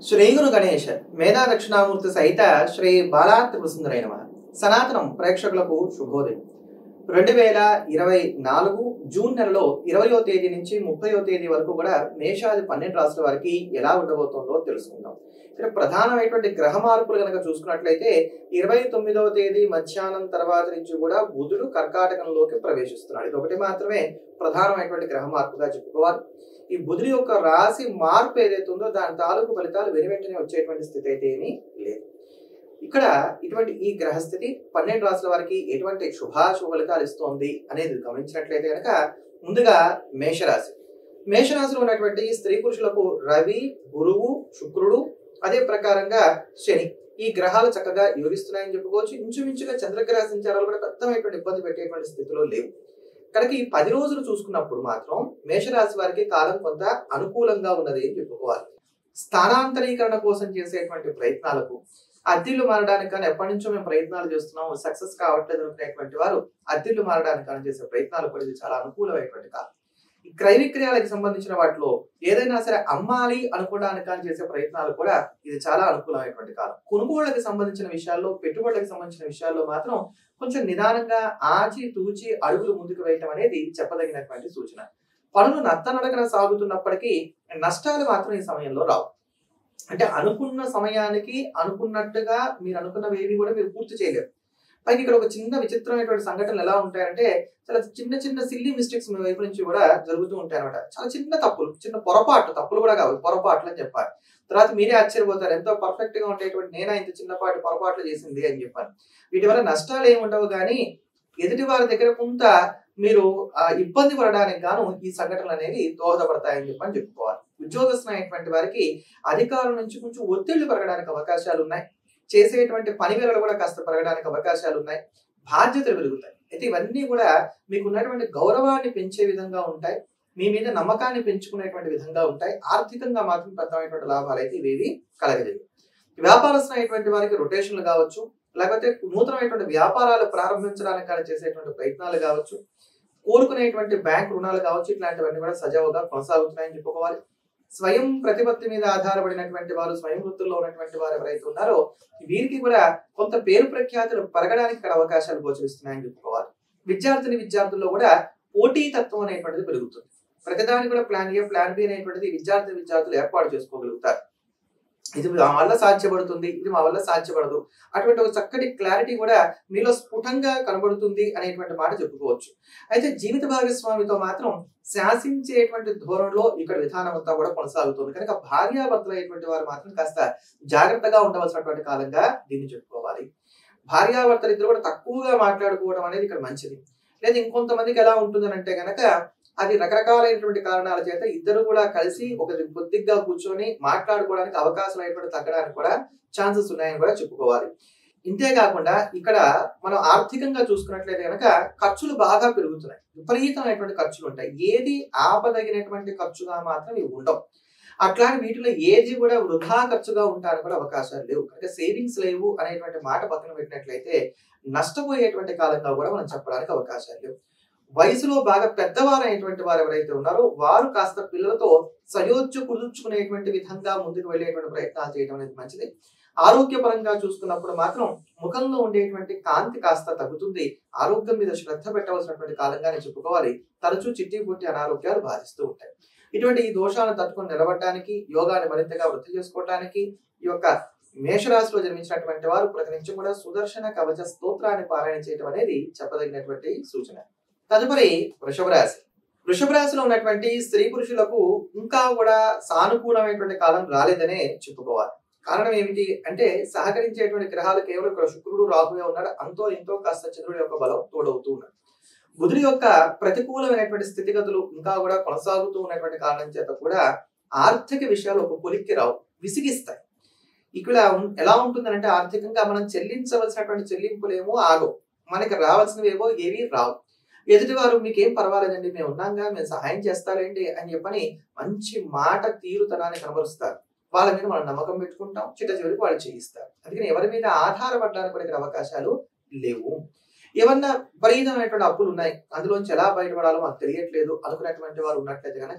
శ్రీ గురు గణేష్ మేధా దక్షిణామూర్తి సహిత శ్రీ బాలాత్రిపుర సుందరైన సనాతనం ప్రేక్షకులకు శుభోదయం రెండు వేల ఇరవై నాలుగు జూన్ నెలలో ఇరవయో తేదీ నుంచి ముప్పయో తేదీ వరకు కూడా మేషాది పన్నెండు రాష్ట్రాల వారికి ఎలా ఉండబోతుందో తెలుసుకుందాం ఇక్కడ ప్రధానమైనటువంటి గ్రహ మార్పులు కనుక చూసుకున్నట్లయితే ఇరవై తొమ్మిదవ తేదీ మధ్యాహ్నం తర్వాత నుంచి కూడా బుధుడు కర్కాటకంలోకి ప్రవేశిస్తున్నాడు ఇది ఒకటి మాత్రమే ప్రధానమైనటువంటి గ్రహ మార్పుగా చెప్పుకోవాలి ఈ బుధుడి యొక్క రాశి మార్పు ఏదైతే ఉందో దాని తాలూకు ఫలితాలు వెను వెంటనే వచ్చేటువంటి స్థితి అయితే ఏమీ లేదు ఇక్కడ ఇటువంటి ఈ గ్రహస్థితి పన్నెండు రాసుల వారికి ఎటువంటి శుభాశుభ ఫలితాలు ఇస్తోంది అనేది గమనించినట్లయితే కనుక ముందుగా మేషరాశి మేషరాశిలో ఉన్నటువంటి స్త్రీ పురుషులకు రవి గురువు శుక్రుడు అదే ప్రకారంగా శని ఈ గ్రహాలు చక్కగా యోగిస్తున్నాయని చెప్పుకోవచ్చు ఇంచుమించుగా చంద్రగ్రహ సంచారాలు కూడా పెద్దమైనటువంటి ఇబ్బంది పెట్టేటువంటి స్థితిలో లేవు కనుక ఈ పది రోజులు చూసుకున్నప్పుడు మాత్రం మేషరాశి వారికి కాలం కొంత అనుకూలంగా ఉన్నది అని చెప్పుకోవాలి స్థానాంతరీకరణ కోసం చేసేటువంటి ప్రయత్నాలకు అద్దెలు మారడానికి కానీ ఎప్పటి నుంచో మేము ప్రయత్నాలు చేస్తున్నాం సక్సెస్ కావట్లేదు అనుకునేటువంటి వారు అద్దెలు మారడానికి కానీ చేసే ప్రయత్నాలు కూడా ఇది చాలా అనుకూలమైనటువంటి కాలం ఈ క్రయ విక్రయాలకు సంబంధించిన వాటిలో ఏదైనా సరే అమ్మాలి అనుకోవడానికి కానీ చేసే ప్రయత్నాలు కూడా ఇది చాలా అనుకూలమైనటువంటి కాలం కొనుగోళ్లకు సంబంధించిన విషయాల్లో పెట్టుబడులకు సంబంధించిన విషయాల్లో మాత్రం కొంచెం నిదానంగా ఆచి తూచి అడుగులు ముందుకు వేయటం అనేది చెప్పదగినటువంటి సూచన పనులు నత్తనడకన సాగుతున్నప్పటికీ నష్టాలు మాత్రం ఈ సమయంలో రావు అంటే అనుకున్న సమయానికి అనుకున్నట్టుగా మీరు అనుకున్నవి ఏవి కూడా మీరు పూర్తి చేయలేరు పైకి ఇక్కడ ఒక చిన్న విచిత్రమైనటువంటి సంఘటనలు ఎలా ఉంటాయంటే చాలా చిన్న చిన్న సిల్లీ మిస్టేక్స్ మీ వైపు నుంచి కూడా జరుగుతూ ఉంటాయి అనమాట చాలా చిన్న తప్పులు చిన్న పొరపాట్లు తప్పులు కూడా కావు పొరపాట్లు అని చెప్పాలి తర్వాత మీరే ఆశ్చర్యపోతారు ఎంతో పర్ఫెక్ట్ గా ఉండేటువంటి నేనా ఇంత చిన్నపాటి పొరపాట్లు చేసింది అని చెప్పాను వీటి వల్ల నష్టాలు ఏమి ఉండవు కానీ ఎదుటి వారి దగ్గర కొంత మీరు ఆ, ఇబ్బంది పడడానికి గాను ఈ సంఘటనలు అనేవి దోహదపడతాయని చెప్పని చెప్పుకోవాలి ఉద్యోగస్తులైనటువంటి వారికి అధికారుల నుంచి కొంచెం ఒత్తిళ్లు పెరగడానికి అవకాశాలు ఉన్నాయి చేసేటువంటి పని వేళలు కూడా కాస్త పెరగడానికి అవకాశాలు ఉన్నాయి బాధ్యతలు పెరుగుతాయి అయితే ఇవన్నీ కూడా మీకు ఉన్నటువంటి గౌరవాన్ని పెంచే విధంగా ఉంటాయి మీ మీద నమ్మకాన్ని పెంచుకునేటువంటి విధంగా ఉంటాయి ఆర్థికంగా మాత్రం పెద్దమైనటువంటి లాభాలు అయితే ఇవేవి కలగజేవి వ్యాపారస్తులైనటువంటి వారికి రొటేషన్లు కావచ్చు లేకపోతే నూతనమైనటువంటి వ్యాపారాలు ప్రారంభించడానికి కానీ చేసేటువంటి ప్రయత్నాలు కావచ్చు కోరుకునేటువంటి బ్యాంక్ రుణాలు కావచ్చు ఇట్లాంటివన్నీ కూడా సజావుగా కొనసాగుతున్నాయని చెప్పుకోవాలి స్వయం ప్రతిపత్తి మీద ఆధారపడినటువంటి వారు స్వయం వృత్తుల్లో ఉన్నటువంటి వారు ఎవరైతే ఉన్నారో వీరికి కూడా కొంత పేరు ప్రఖ్యాతులు పెరగడానికి ఇక్కడ అవకాశాలు గోచరిస్తున్నాయని చెప్పుకోవాలి విద్యార్థిని విద్యార్థుల్లో కూడా పోటీ తత్వం అనేటువంటిది పెరుగుతుంది ప్రతిదానికి కూడా ప్లాన్ ఏ ప్లాన్ బి అనేటువంటిది విద్యార్థి విద్యార్థులు ఏర్పాటు చేసుకోగలుగుతారు ఇది మా వల్ల సాధ్యపడుతుంది ఇది మా వల్ల సాధ్యపడదు అటువంటి ఒక చక్కటి క్లారిటీ కూడా మీలో స్ఫుటంగా కనబడుతుంది అనేటువంటి మాట చెప్పుకోవచ్చు అయితే జీవిత భాగస్వామితో మాత్రం శాసించేటువంటి ధోరణిలో ఇక్కడ విధానం అంతా కూడా కొనసాగుతుంది కనుక భార్యాభర్తలు అయినటువంటి వారు మాత్రం కాస్త జాగ్రత్తగా ఉండవలసినటువంటి కాలంగా దీన్ని చెప్పుకోవాలి భార్యాభర్తలు ఇద్దరు కూడా తక్కువగా మాట్లాడుకోవడం అనేది ఇక్కడ మంచిది లేదా ఇంకొంతమందికి ఎలా ఉంటుందని అంటే గనక అది రకరకాలైనటువంటి కారణాల చేత ఇద్దరు కూడా కలిసి ఒక కొద్దిగా కూర్చొని మాట్లాడుకోవడానికి అవకాశాలు అయినటువంటి తగ్గడానికి కూడా ఛాన్సెస్ ఉన్నాయని కూడా చెప్పుకోవాలి ఇంతే కాకుండా ఇక్కడ మనం ఆర్థికంగా చూసుకున్నట్లయితే కనుక ఖర్చులు బాగా పెరుగుతున్నాయి విపరీతమైనటువంటి ఖర్చులు ఉంటాయి ఏది ఆపదగినటువంటి ఖర్చుగా మాత్రం ఇవి ఉండవు అట్లాంటి వీటిలో ఏది కూడా వృధా ఖర్చుగా ఉండడానికి కూడా అవకాశాలు లేవు అంటే సేవింగ్స్ లేవు అనేటువంటి మాట పక్కన పెట్టినట్లయితే నష్టపోయేటువంటి కాలంగా కూడా మనం చెప్పడానికి అవకాశాలు లేవు వయసులో బాగా పెద్దవారు అయినటువంటి వారు ఎవరైతే ఉన్నారో వారు కాస్త పిల్లలతో సయోధ్య కుదుర్చుకునేటువంటి విధంగా ముందుకు వెళ్ళేటువంటి ప్రయత్నాలు చేయడం అనేది మంచిది ఆరోగ్యపరంగా చూసుకున్నప్పుడు మాత్రం ముఖంలో ఉండేటువంటి కాంతి కాస్త తగ్గుతుంది ఆరోగ్యం మీద శ్రద్ధ పెట్టవలసినటువంటి కాలంగానే చెప్పుకోవాలి తరచూ చిట్టి పుట్టి అనారోగ్యాలు బాధిస్తూ ఉంటాయి ఇటువంటి ఈ దోషాలను తట్టుకొని నిలబడడానికి యోగాన్ని మరింతగా వృద్ధి చేసుకోవడానికి ఈ యొక్క మేషరాశిలో జన్మించినటువంటి వారు ప్రతి నిత్యం కూడా సుదర్శన కవచ స్తోత్రాన్ని పారాయణ చేయడం అనేది చెప్పదగినటువంటి సూచన తదుపరి వృషభ రాశి వృషభ రాశిలో ఉన్నటువంటి స్త్రీ పురుషులకు ఇంకా కూడా సానుకూలమైనటువంటి కాలం రాలేదనే చెప్పుకోవాలి కారణం ఏమిటి అంటే సహకరించేటువంటి గ్రహాలు కేవలం ఇక్కడ శుక్రుడు రాహువే ఉన్నాడు అంతో ఇంతో కాస్త చంద్రుడి యొక్క బలం తోడవుతూ ఉన్నాడు బుధుడి యొక్క ప్రతికూలమైనటువంటి స్థితిగతులు ఇంకా కూడా కొనసాగుతూ ఉన్నటువంటి కారణం చేత కూడా ఆర్థిక విషయాలు ఒక పొలిక్కి రావు విసిగిస్తాయి ఇక్కడ ఉం- ఎలా ఉంటుందంటే ఆర్థికంగా మనం చెల్లించవలసినటువంటి చెల్లింపులేమో ఆగవు మనకి రావాల్సినవి ఏవో ఏవి రావు ఎదుటివారు మీకేం పర్వాలేదండి మేము ఉన్నాంగా మేము సహాయం చేస్తారేంటి అని చెప్పని మంచి మాట తీరుతనాన్ని కనబరుస్తారు వాళ్ళ మీద మనం నమ్మకం పెట్టుకుంటాం చిట్ట చివరికి వాళ్ళు చేయిస్తారు అందుకని ఎవరి మీద ఆధారపడడానికి కూడా ఇక్కడ అవకాశాలు లేవు ఏమన్నా విపరీతమైనటువంటి అప్పులు ఉన్నాయి అందులోంచి ఎలా బయటపడాలో మాకు తెలియట్లేదు అనుకున్నటువంటి వారు ఉన్నట్లయితే కనుక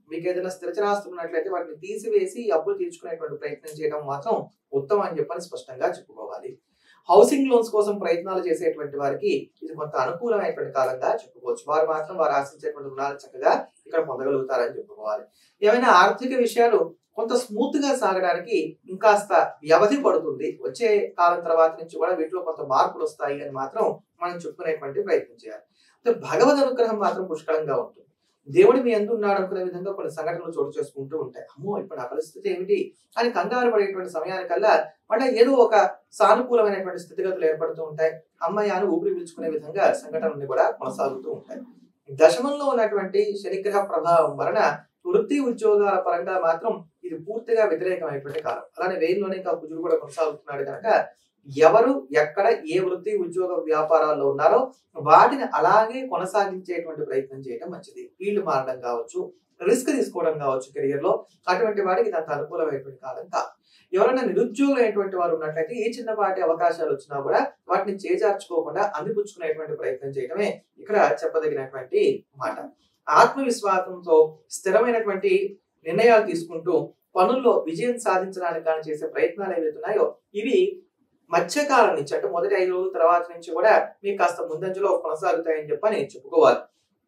మీకు ఏదైనా స్థిరచరాస్తులు ఉన్నట్లయితే వాటిని తీసివేసి ఈ అప్పులు తీర్చుకునేటువంటి ప్రయత్నం చేయడం మాత్రం ఉత్తమం అని చెప్పని స్పష్టంగా చెప్పుకోవాలి హౌసింగ్ లోన్స్ కోసం ప్రయత్నాలు చేసేటువంటి వారికి ఇది కొంత అనుకూలమైనటువంటి కాలంగా చెప్పుకోవచ్చు వారు మాత్రం వారు ఆశించేటువంటి రుణాలు చక్కగా ఇక్కడ పొందగలుగుతారని చెప్పుకోవాలి ఏమైనా ఆర్థిక విషయాలు కొంత స్మూత్ గా సాగడానికి ఇంకాస్త వ్యవధి పడుతుంది వచ్చే కాలం తర్వాత నుంచి కూడా వీటిలో కొంత మార్పులు వస్తాయి అని మాత్రం మనం చెప్పుకునేటువంటి ప్రయత్నం చేయాలి అయితే భగవద్ అనుగ్రహం మాత్రం పుష్కలంగా ఉంటుంది దేవుడు మీ ఎందు ఉన్నాడు అనుకునే విధంగా కొన్ని సంఘటనలు చోటు చేసుకుంటూ ఉంటాయి అమ్మో ఇప్పుడు నా పరిస్థితి ఏమిటి అని కంగారు పడేటువంటి సమయానికల్లా మళ్ళీ ఏదో ఒక సానుకూలమైనటువంటి స్థితిగతులు ఏర్పడుతూ ఉంటాయి అమ్మాయి అని ఊపిరి పీల్చుకునే విధంగా సంఘటనలు కూడా కొనసాగుతూ ఉంటాయి దశమంలో ఉన్నటువంటి శనిగ్రహ ప్రభావం వలన వృత్తి ఉద్యోగాల పరంగా మాత్రం ఇది పూర్తిగా వ్యతిరేకమైనటువంటి కాలం అలానే వేయిలోనే ఇంకా కుజుడు కూడా కొనసాగుతున్నాడు కనుక ఎవరు ఎక్కడ ఏ వృత్తి ఉద్యోగ వ్యాపారాల్లో ఉన్నారో వాటిని అలాగే కొనసాగించేటువంటి ప్రయత్నం చేయడం మంచిది ఫీల్డ్ మారడం కావచ్చు రిస్క్ తీసుకోవడం కావచ్చు కెరియర్ లో అటువంటి వాడికి ఇది అంత అనుకూలమైనటువంటి కాలం కాదు ఎవరైనా నిరుద్యోగులైనటువంటి వారు ఉన్నట్లయితే ఏ చిన్నపాటి అవకాశాలు వచ్చినా కూడా వాటిని చేజార్చుకోకుండా అందిపుచ్చుకునేటువంటి ప్రయత్నం చేయడమే ఇక్కడ చెప్పదగినటువంటి మాట ఆత్మవిశ్వాసంతో స్థిరమైనటువంటి నిర్ణయాలు తీసుకుంటూ పనుల్లో విజయం సాధించడానికి కానీ చేసే ప్రయత్నాలు ఏవైతే ఉన్నాయో ఇవి మధ్యకాలం నుంచి అంటే మొదటి ఐదు రోజుల తర్వాత నుంచి కూడా మీకు కాస్త ముందంజలో కొనసాగుతాయని చెప్పని చెప్పుకోవాలి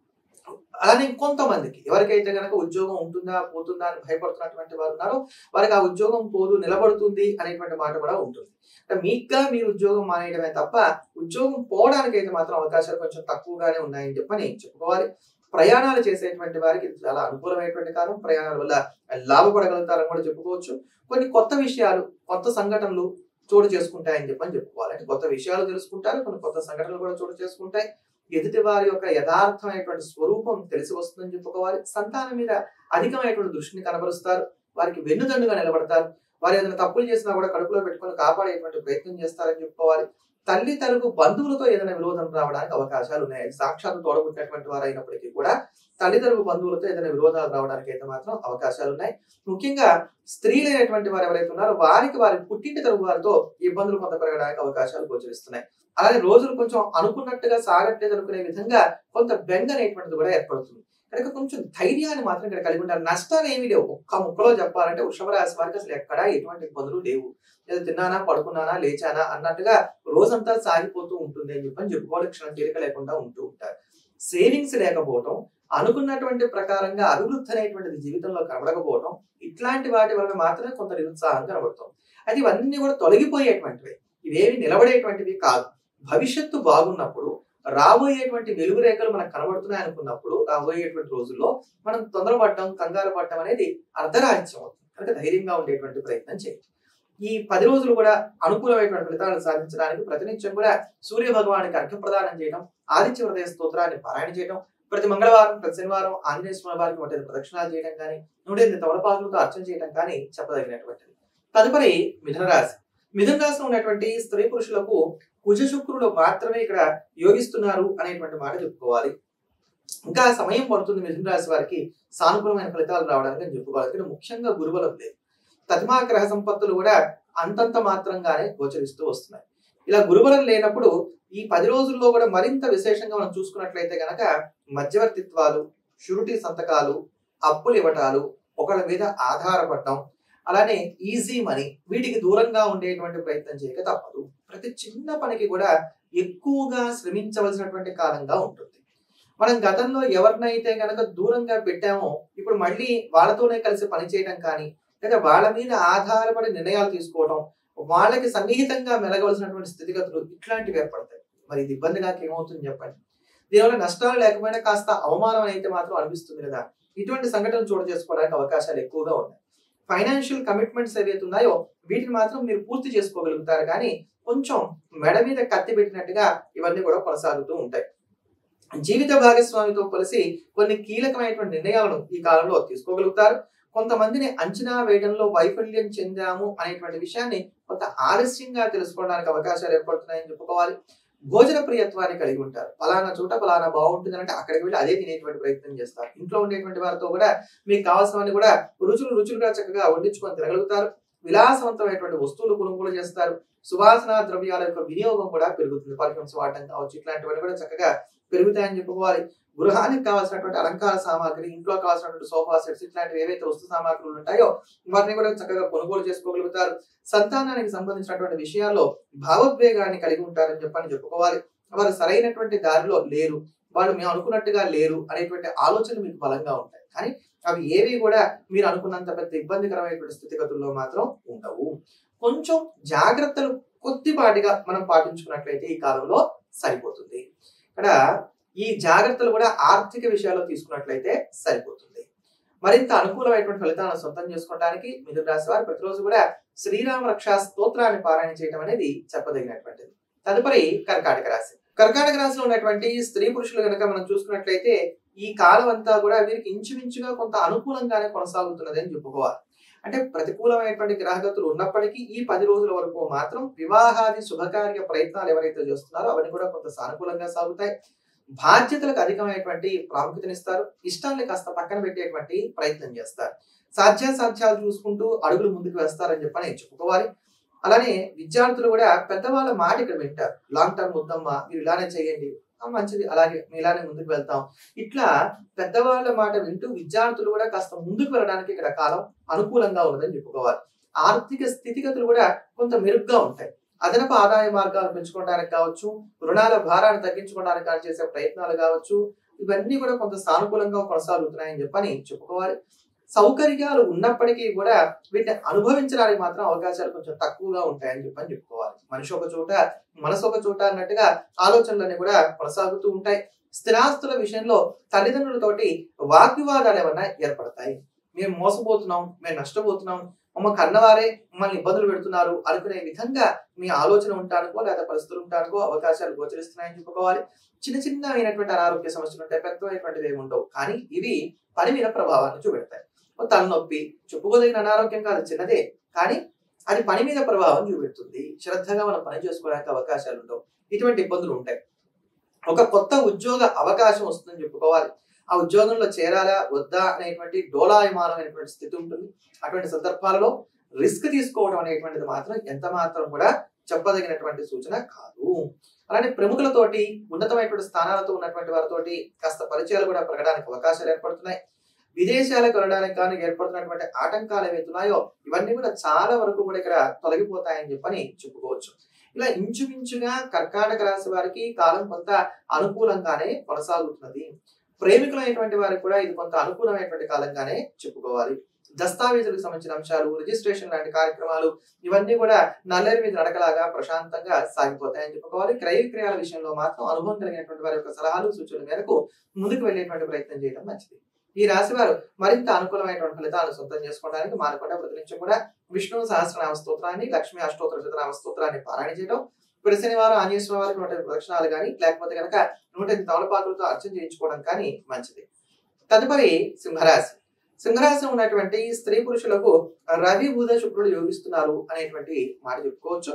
అలానే కొంతమందికి ఎవరికైతే కనుక ఉద్యోగం ఉంటుందా పోతుందా అని భయపడుతున్నటువంటి వారు ఉన్నారో వారికి ఆ ఉద్యోగం పోదు నిలబడుతుంది అనేటువంటి మాట కూడా ఉంటుంది అంటే మీకుగా మీరు ఉద్యోగం మానేయడమే తప్ప ఉద్యోగం పోవడానికి అయితే మాత్రం అవకాశాలు కొంచెం తక్కువగానే ఉన్నాయని చెప్పని చెప్పుకోవాలి ప్రయాణాలు చేసేటువంటి వారికి ఇది చాలా అనుకూలమైనటువంటి కాలం ప్రయాణాల వల్ల లాభపడగలుగుతారని కూడా చెప్పుకోవచ్చు కొన్ని కొత్త విషయాలు కొత్త సంఘటనలు చోటు చేసుకుంటాయని చెప్పని చెప్పుకోవాలి అంటే కొత్త విషయాలు తెలుసుకుంటారు కొన్ని కొత్త సంఘటనలు కూడా చోటు చేసుకుంటాయి ఎదుటి వారి యొక్క యథార్థమైనటువంటి స్వరూపం తెలిసి వస్తుందని చెప్పుకోవాలి సంతానం మీద అధికమైనటువంటి దృష్టిని కనబరుస్తారు వారికి వెన్నుదండుగా నిలబడతారు వారు ఏదైనా తప్పులు చేసినా కూడా కడుపులో పెట్టుకొని కాపాడేటువంటి ప్రయత్నం చేస్తారని చెప్పుకోవాలి తల్లి తరపు బంధువులతో ఏదైనా విరోధం రావడానికి అవకాశాలు ఉన్నాయి సాక్షాత్తు తోడబుట్టినటువంటి వారు అయినప్పటికీ కూడా తల్లి తరపు బంధువులతో ఏదైనా విరోధాలు రావడానికి అయితే మాత్రం అవకాశాలు ఉన్నాయి ముఖ్యంగా స్త్రీలైనటువంటి వారు ఎవరైతే ఉన్నారో వారికి వారి పుట్టింటి తరపు వారితో ఇబ్బందులు కొంత పెరగడానికి అవకాశాలు గోచరిస్తున్నాయి అలానే రోజులు కొంచెం అనుకున్నట్టుగా సాగట్లేదు అనుకునే విధంగా కొంత బెంగ అనేటువంటిది కూడా ఏర్పడుతుంది కనుక కొంచెం ధైర్యాన్ని మాత్రం ఇక్కడ కలిగి ఉంటారు నష్టాలు ఏమీ లేవు ఒక్క ముక్కలో చెప్పాలంటే వృషభ రాశి వారికి అసలు ఎక్కడా ఎటువంటి ఇబ్బందులు లేవు ఏదో తిన్నానా పడుకున్నానా లేచానా అన్నట్టుగా రోజంతా సాగిపోతూ ఉంటుంది అని చెప్పని చెప్పుకోవాలి క్షణం తీరిక లేకుండా ఉంటూ ఉంటారు సేవింగ్స్ లేకపోవడం అనుకున్నటువంటి ప్రకారంగా అభివృద్ధి అనేటువంటిది జీవితంలో కనబడకపోవడం ఇట్లాంటి వాటి వల్ల మాత్రమే కొంత నిరుత్సాహం కనబడుతుంది అది ఇవన్నీ కూడా తొలగిపోయేటువంటివి ఇవేవి నిలబడేటువంటివి కాదు భవిష్యత్తు బాగున్నప్పుడు రాబోయేటువంటి వెలుగు రేఖలు మనకు కనబడుతున్నాయి అనుకున్నప్పుడు రాబోయేటువంటి రోజుల్లో మనం తొందరపడటం కంగారు పడటం అనేది అర్ధరాహిత్యం అవుతుంది కనుక ధైర్యంగా ఉండేటువంటి ప్రయత్నం చేయండి ఈ పది రోజులు కూడా అనుకూలమైనటువంటి ఫలితాలను సాధించడానికి ప్రతినిత్యం కూడా సూర్య భగవానికి అర్ఘ్య ప్రదానం చేయడం ఆదిత్య హృదయ స్తోత్రాన్ని పారాయణ చేయడం ప్రతి మంగళవారం ప్రతి శనివారం ఆంజనేయ స్వామి వారికి నూట ఐదు ప్రదక్షిణాలు చేయడం కానీ నూట ఎనిమిది తమలపాకులతో అర్చన చేయడం కానీ చెప్పదగినటువంటిది తదుపరి మిథున రాశి మిథున రాశిలో ఉన్నటువంటి స్త్రీ పురుషులకు కుజ శుక్రులు మాత్రమే ఇక్కడ యోగిస్తున్నారు అనేటువంటి మాట చెప్పుకోవాలి ఇంకా సమయం పడుతుంది మిథున రాశి వారికి సానుకూలమైన ఫలితాలు రావడానికి అని చెప్పుకోవాలి ఇక్కడ ముఖ్యంగా గురుబలం లేదు తదిమా గ్రహ సంపత్తులు కూడా అంతంత మాత్రంగానే గోచరిస్తూ వస్తున్నాయి ఇలా గురుబలం లేనప్పుడు ఈ పది రోజుల్లో కూడా మరింత విశేషంగా మనం చూసుకున్నట్లయితే గనక మధ్యవర్తిత్వాలు షూరిటీ సంతకాలు అప్పులు ఇవ్వటాలు ఒకళ్ళ మీద ఆధారపడటం అలానే ఈజీ మనీ వీటికి దూరంగా ఉండేటువంటి ప్రయత్నం చేయక తప్పదు ప్రతి చిన్న పనికి కూడా ఎక్కువగా శ్రమించవలసినటువంటి కాలంగా ఉంటుంది మనం గతంలో ఎవరినైతే గనక దూరంగా పెట్టామో ఇప్పుడు మళ్ళీ వాళ్ళతోనే కలిసి పనిచేయడం కానీ లేదా వాళ్ళ మీద ఆధారపడి నిర్ణయాలు తీసుకోవడం వాళ్ళకి సన్నిహితంగా మెలగవలసినటువంటి స్థితిగతులు ఇట్లాంటివి ఏర్పడతాయి మరి ఇది ఇబ్బందిగా ఏమవుతుంది చెప్పండి దీనివల్ల నష్టాలు లేకపోయినా కాస్త అవమానం అయితే మాత్రం అనిపిస్తుంది కదా ఇటువంటి సంఘటనలు చోటు చేసుకోవడానికి అవకాశాలు ఎక్కువగా ఉన్నాయి ఫైనాన్షియల్ కమిట్మెంట్స్ ఏవైతే ఉన్నాయో వీటిని మాత్రం మీరు పూర్తి చేసుకోగలుగుతారు కానీ కొంచెం మెడ మీద కత్తి పెట్టినట్టుగా ఇవన్నీ కూడా కొనసాగుతూ ఉంటాయి జీవిత భాగస్వామితో కలిసి కొన్ని కీలకమైనటువంటి నిర్ణయాలను ఈ కాలంలో తీసుకోగలుగుతారు కొంతమందిని అంచనా వేయడంలో వైఫల్యం చెందాము అనేటువంటి విషయాన్ని కొంత ఆలస్యంగా తెలుసుకోవడానికి అవకాశాలు ఏర్పడుతున్నాయని చెప్పుకోవాలి భోజన ప్రియత్వాన్ని కలిగి ఉంటారు ఫలానా చోట ఫలానా బాగుంటుంది అంటే అక్కడికి వెళ్ళి అదే తినేటువంటి ప్రయత్నం చేస్తారు ఇంట్లో ఉండేటువంటి వారితో కూడా మీకు కావాల్సినవన్నీ కూడా రుచులు రుచులుగా చక్కగా వండించుకొని తినగలుగుతారు విలాసవంతమైనటువంటి వస్తువులు కొనుగోలు చేస్తారు సువాసన ద్రవ్యాల యొక్క వినియోగం కూడా పెరుగుతుంది పర్ఫ్యూమ్స్ వాడటం కావచ్చు ఇట్లాంటివన్నీ కూడా చక్కగా పెరుగుతాయని చెప్పుకోవాలి గృహానికి కావాల్సినటువంటి అలంకార సామాగ్రి ఇంట్లో కావాల్సినటువంటి సోఫా సెట్స్ ఇట్లాంటివి ఏవైతే వస్తు సామాగ్రులు ఉంటాయో వాటిని కూడా చక్కగా కొనుగోలు చేసుకోగలుగుతారు సంతానానికి సంబంధించినటువంటి విషయాల్లో భావోద్వేగాన్ని కలిగి ఉంటారని చెప్పని చెప్పుకోవాలి వారు సరైనటువంటి దారిలో లేరు వాళ్ళు మేము అనుకున్నట్టుగా లేరు అనేటువంటి ఆలోచనలు మీకు బలంగా ఉంటాయి కానీ అవి ఏవి కూడా మీరు అనుకున్నంత పెద్ద ఇబ్బందికరమైనటువంటి స్థితిగతుల్లో మాత్రం ఉండవు కొంచెం జాగ్రత్తలు కొద్దిపాటిగా మనం పాటించుకున్నట్లయితే ఈ కాలంలో సరిపోతుంది ఇక్కడ ఈ జాగ్రత్తలు కూడా ఆర్థిక విషయాల్లో తీసుకున్నట్లయితే సరిపోతుంది మరింత అనుకూలమైనటువంటి ఫలితాలను సొంతం చేసుకోవడానికి మిథున రాశి వారు ప్రతిరోజు కూడా శ్రీరామ రక్షా స్తోత్రాన్ని పారాయణ చేయడం అనేది చెప్పదగినటువంటిది తదుపరి కర్కాటక రాశి కర్కాటక రాశిలో ఉన్నటువంటి స్త్రీ పురుషులు కనుక మనం చూసుకున్నట్లయితే ఈ కాలం అంతా కూడా వీరికి ఇంచుమించుగా కొంత అనుకూలంగానే కొనసాగుతున్నది అని చెప్పుకోవాలి అంటే ప్రతికూలమైనటువంటి గ్రహగతులు ఉన్నప్పటికీ ఈ పది రోజుల వరకు మాత్రం వివాహాది శుభకార్య ప్రయత్నాలు ఎవరైతే చేస్తున్నారో అవన్నీ కూడా కొంత సానుకూలంగా సాగుతాయి బాధ్యతలకు అధికమైనటువంటి ప్రాముఖ్యతనిస్తారు ఇష్టాన్ని కాస్త పక్కన పెట్టేటువంటి ప్రయత్నం చేస్తారు సాధ్యాసాధ్యాలు చూసుకుంటూ అడుగులు ముందుకు వేస్తారని చెప్పని చెప్పుకోవాలి అలానే విద్యార్థులు కూడా పెద్దవాళ్ళ మాట ఇక్కడ వింటారు లాంగ్ టర్మ్ వద్దమ్మా మీరు ఇలానే చేయండి ఆ, మంచిది అలాగే మేము ఇలానే ముందుకు వెళ్తాం ఇట్లా పెద్దవాళ్ళ మాట వింటూ విద్యార్థులు కూడా కాస్త ముందుకు వెళ్ళడానికి ఇక్కడ కాలం అనుకూలంగా ఉన్నదని చెప్పుకోవాలి ఆర్థిక స్థితిగతులు కూడా కొంత మెరుగ్గా ఉంటాయి అదనపు ఆదాయ మార్గాలు పెంచుకోవడానికి కావచ్చు రుణాల భారాన్ని తగ్గించుకోవడానికి కానీ చేసే ప్రయత్నాలు కావచ్చు ఇవన్నీ కూడా కొంత సానుకూలంగా కొనసాగుతున్నాయని చెప్పని చెప్పుకోవాలి సౌకర్యాలు ఉన్నప్పటికీ కూడా వీటిని అనుభవించడానికి మాత్రం అవకాశాలు కొంచెం తక్కువగా ఉంటాయని చెప్పని చెప్పుకోవాలి మనిషి ఒక చోట మనసు ఒక చోట అన్నట్టుగా ఆలోచనలన్నీ కూడా కొనసాగుతూ ఉంటాయి స్థిరాస్తుల విషయంలో తల్లిదండ్రులతోటి వాగ్వివాదాలు ఏమన్నా ఏర్పడతాయి మేము మోసపోతున్నాం మేము నష్టపోతున్నాం మమ్మ కన్నవారే మమ్మల్ని ఇబ్బందులు పెడుతున్నారు అనుకునే విధంగా మీ ఆలోచన ఉంటానికో లేదా పరిస్థితులు ఉంటానికో అవకాశాలు గోచరిస్తున్నాయని చెప్పుకోవాలి చిన్న చిన్న అయినటువంటి అనారోగ్య సమస్యలు ఉంటాయి పెద్దమైనటువంటివి ఏమి ఉండవు కానీ ఇవి పని మీద ప్రభావాన్ని చూపెడతాయి ఓ తలనొప్పి చెప్పుకోదగిన అనారోగ్యం కాదు చిన్నదే కానీ అది పని మీద ప్రభావం చూపెడుతుంది శ్రద్ధగా మనం పని చేసుకోవడానికి అవకాశాలు ఉండవు ఇటువంటి ఇబ్బందులు ఉంటాయి ఒక కొత్త ఉద్యోగ అవకాశం వస్తుందని చెప్పుకోవాలి ఆ ఉద్యోగంలో చేరాలా వద్దా అనేటువంటి డోలాయమానమైనటువంటి స్థితి ఉంటుంది అటువంటి సందర్భాలలో రిస్క్ తీసుకోవడం అనేటువంటిది మాత్రం ఎంత మాత్రం కూడా చెప్పదగినటువంటి సూచన కాదు అలానే ప్రముఖులతోటి ఉన్నతమైనటువంటి స్థానాలతో ఉన్నటువంటి వారితోటి కాస్త పరిచయాలు కూడా పెరగడానికి అవకాశాలు ఏర్పడుతున్నాయి విదేశాలకు వెళ్ళడానికి కానీ ఏర్పడుతున్నటువంటి ఆటంకాలు ఏవైతున్నాయో ఇవన్నీ కూడా చాలా వరకు కూడా ఇక్కడ తొలగిపోతాయని చెప్పని చెప్పుకోవచ్చు ఇలా ఇంచుమించుగా కర్కాటక రాశి వారికి కాలం కొంత అనుకూలంగానే కొనసాగుతున్నది ప్రేమికులైనటువంటి వారికి కూడా ఇది కొంత అనుకూలమైనటువంటి కాలంగానే చెప్పుకోవాలి దస్తావేజులకు సంబంధించిన అంశాలు రిజిస్ట్రేషన్ లాంటి కార్యక్రమాలు ఇవన్నీ కూడా నల్లేరు మీద నడకలాగా ప్రశాంతంగా సాగిపోతాయని చెప్పుకోవాలి క్రయ విక్రయాల విషయంలో మాత్రం అనుభవం కలిగినటువంటి వారి యొక్క సలహాలు సూచనల మేరకు ముందుకు వెళ్ళేటువంటి ప్రయత్నం చేయడం మంచిది ఈ రాశి వారు మరింత అనుకూలమైనటువంటి ఫలితాలను సొంతం చేసుకోవడానికి మానకుండా ప్రతి నుంచి కూడా విష్ణు సహస్రనామ స్తోత్రాన్ని లక్ష్మీ అష్టోత్తర శతనామ స్తోత్రాన్ని పారాయణ చేయడం ప్రతి శనివారం ఆంజనేయ స్వామి వారికి నూట ఎనిమిది ప్రదక్షిణాలు కానీ లేకపోతే కనుక నూట ఎనిమిది తమలపాకులతో అర్చన చేయించుకోవడం కానీ మంచిది తదుపరి సింహరాశి సింహరాశి ఉన్నటువంటి స్త్రీ పురుషులకు రవి బుధ శుక్రుడు యోగిస్తున్నారు అనేటువంటి మాట చెప్పుకోవచ్చు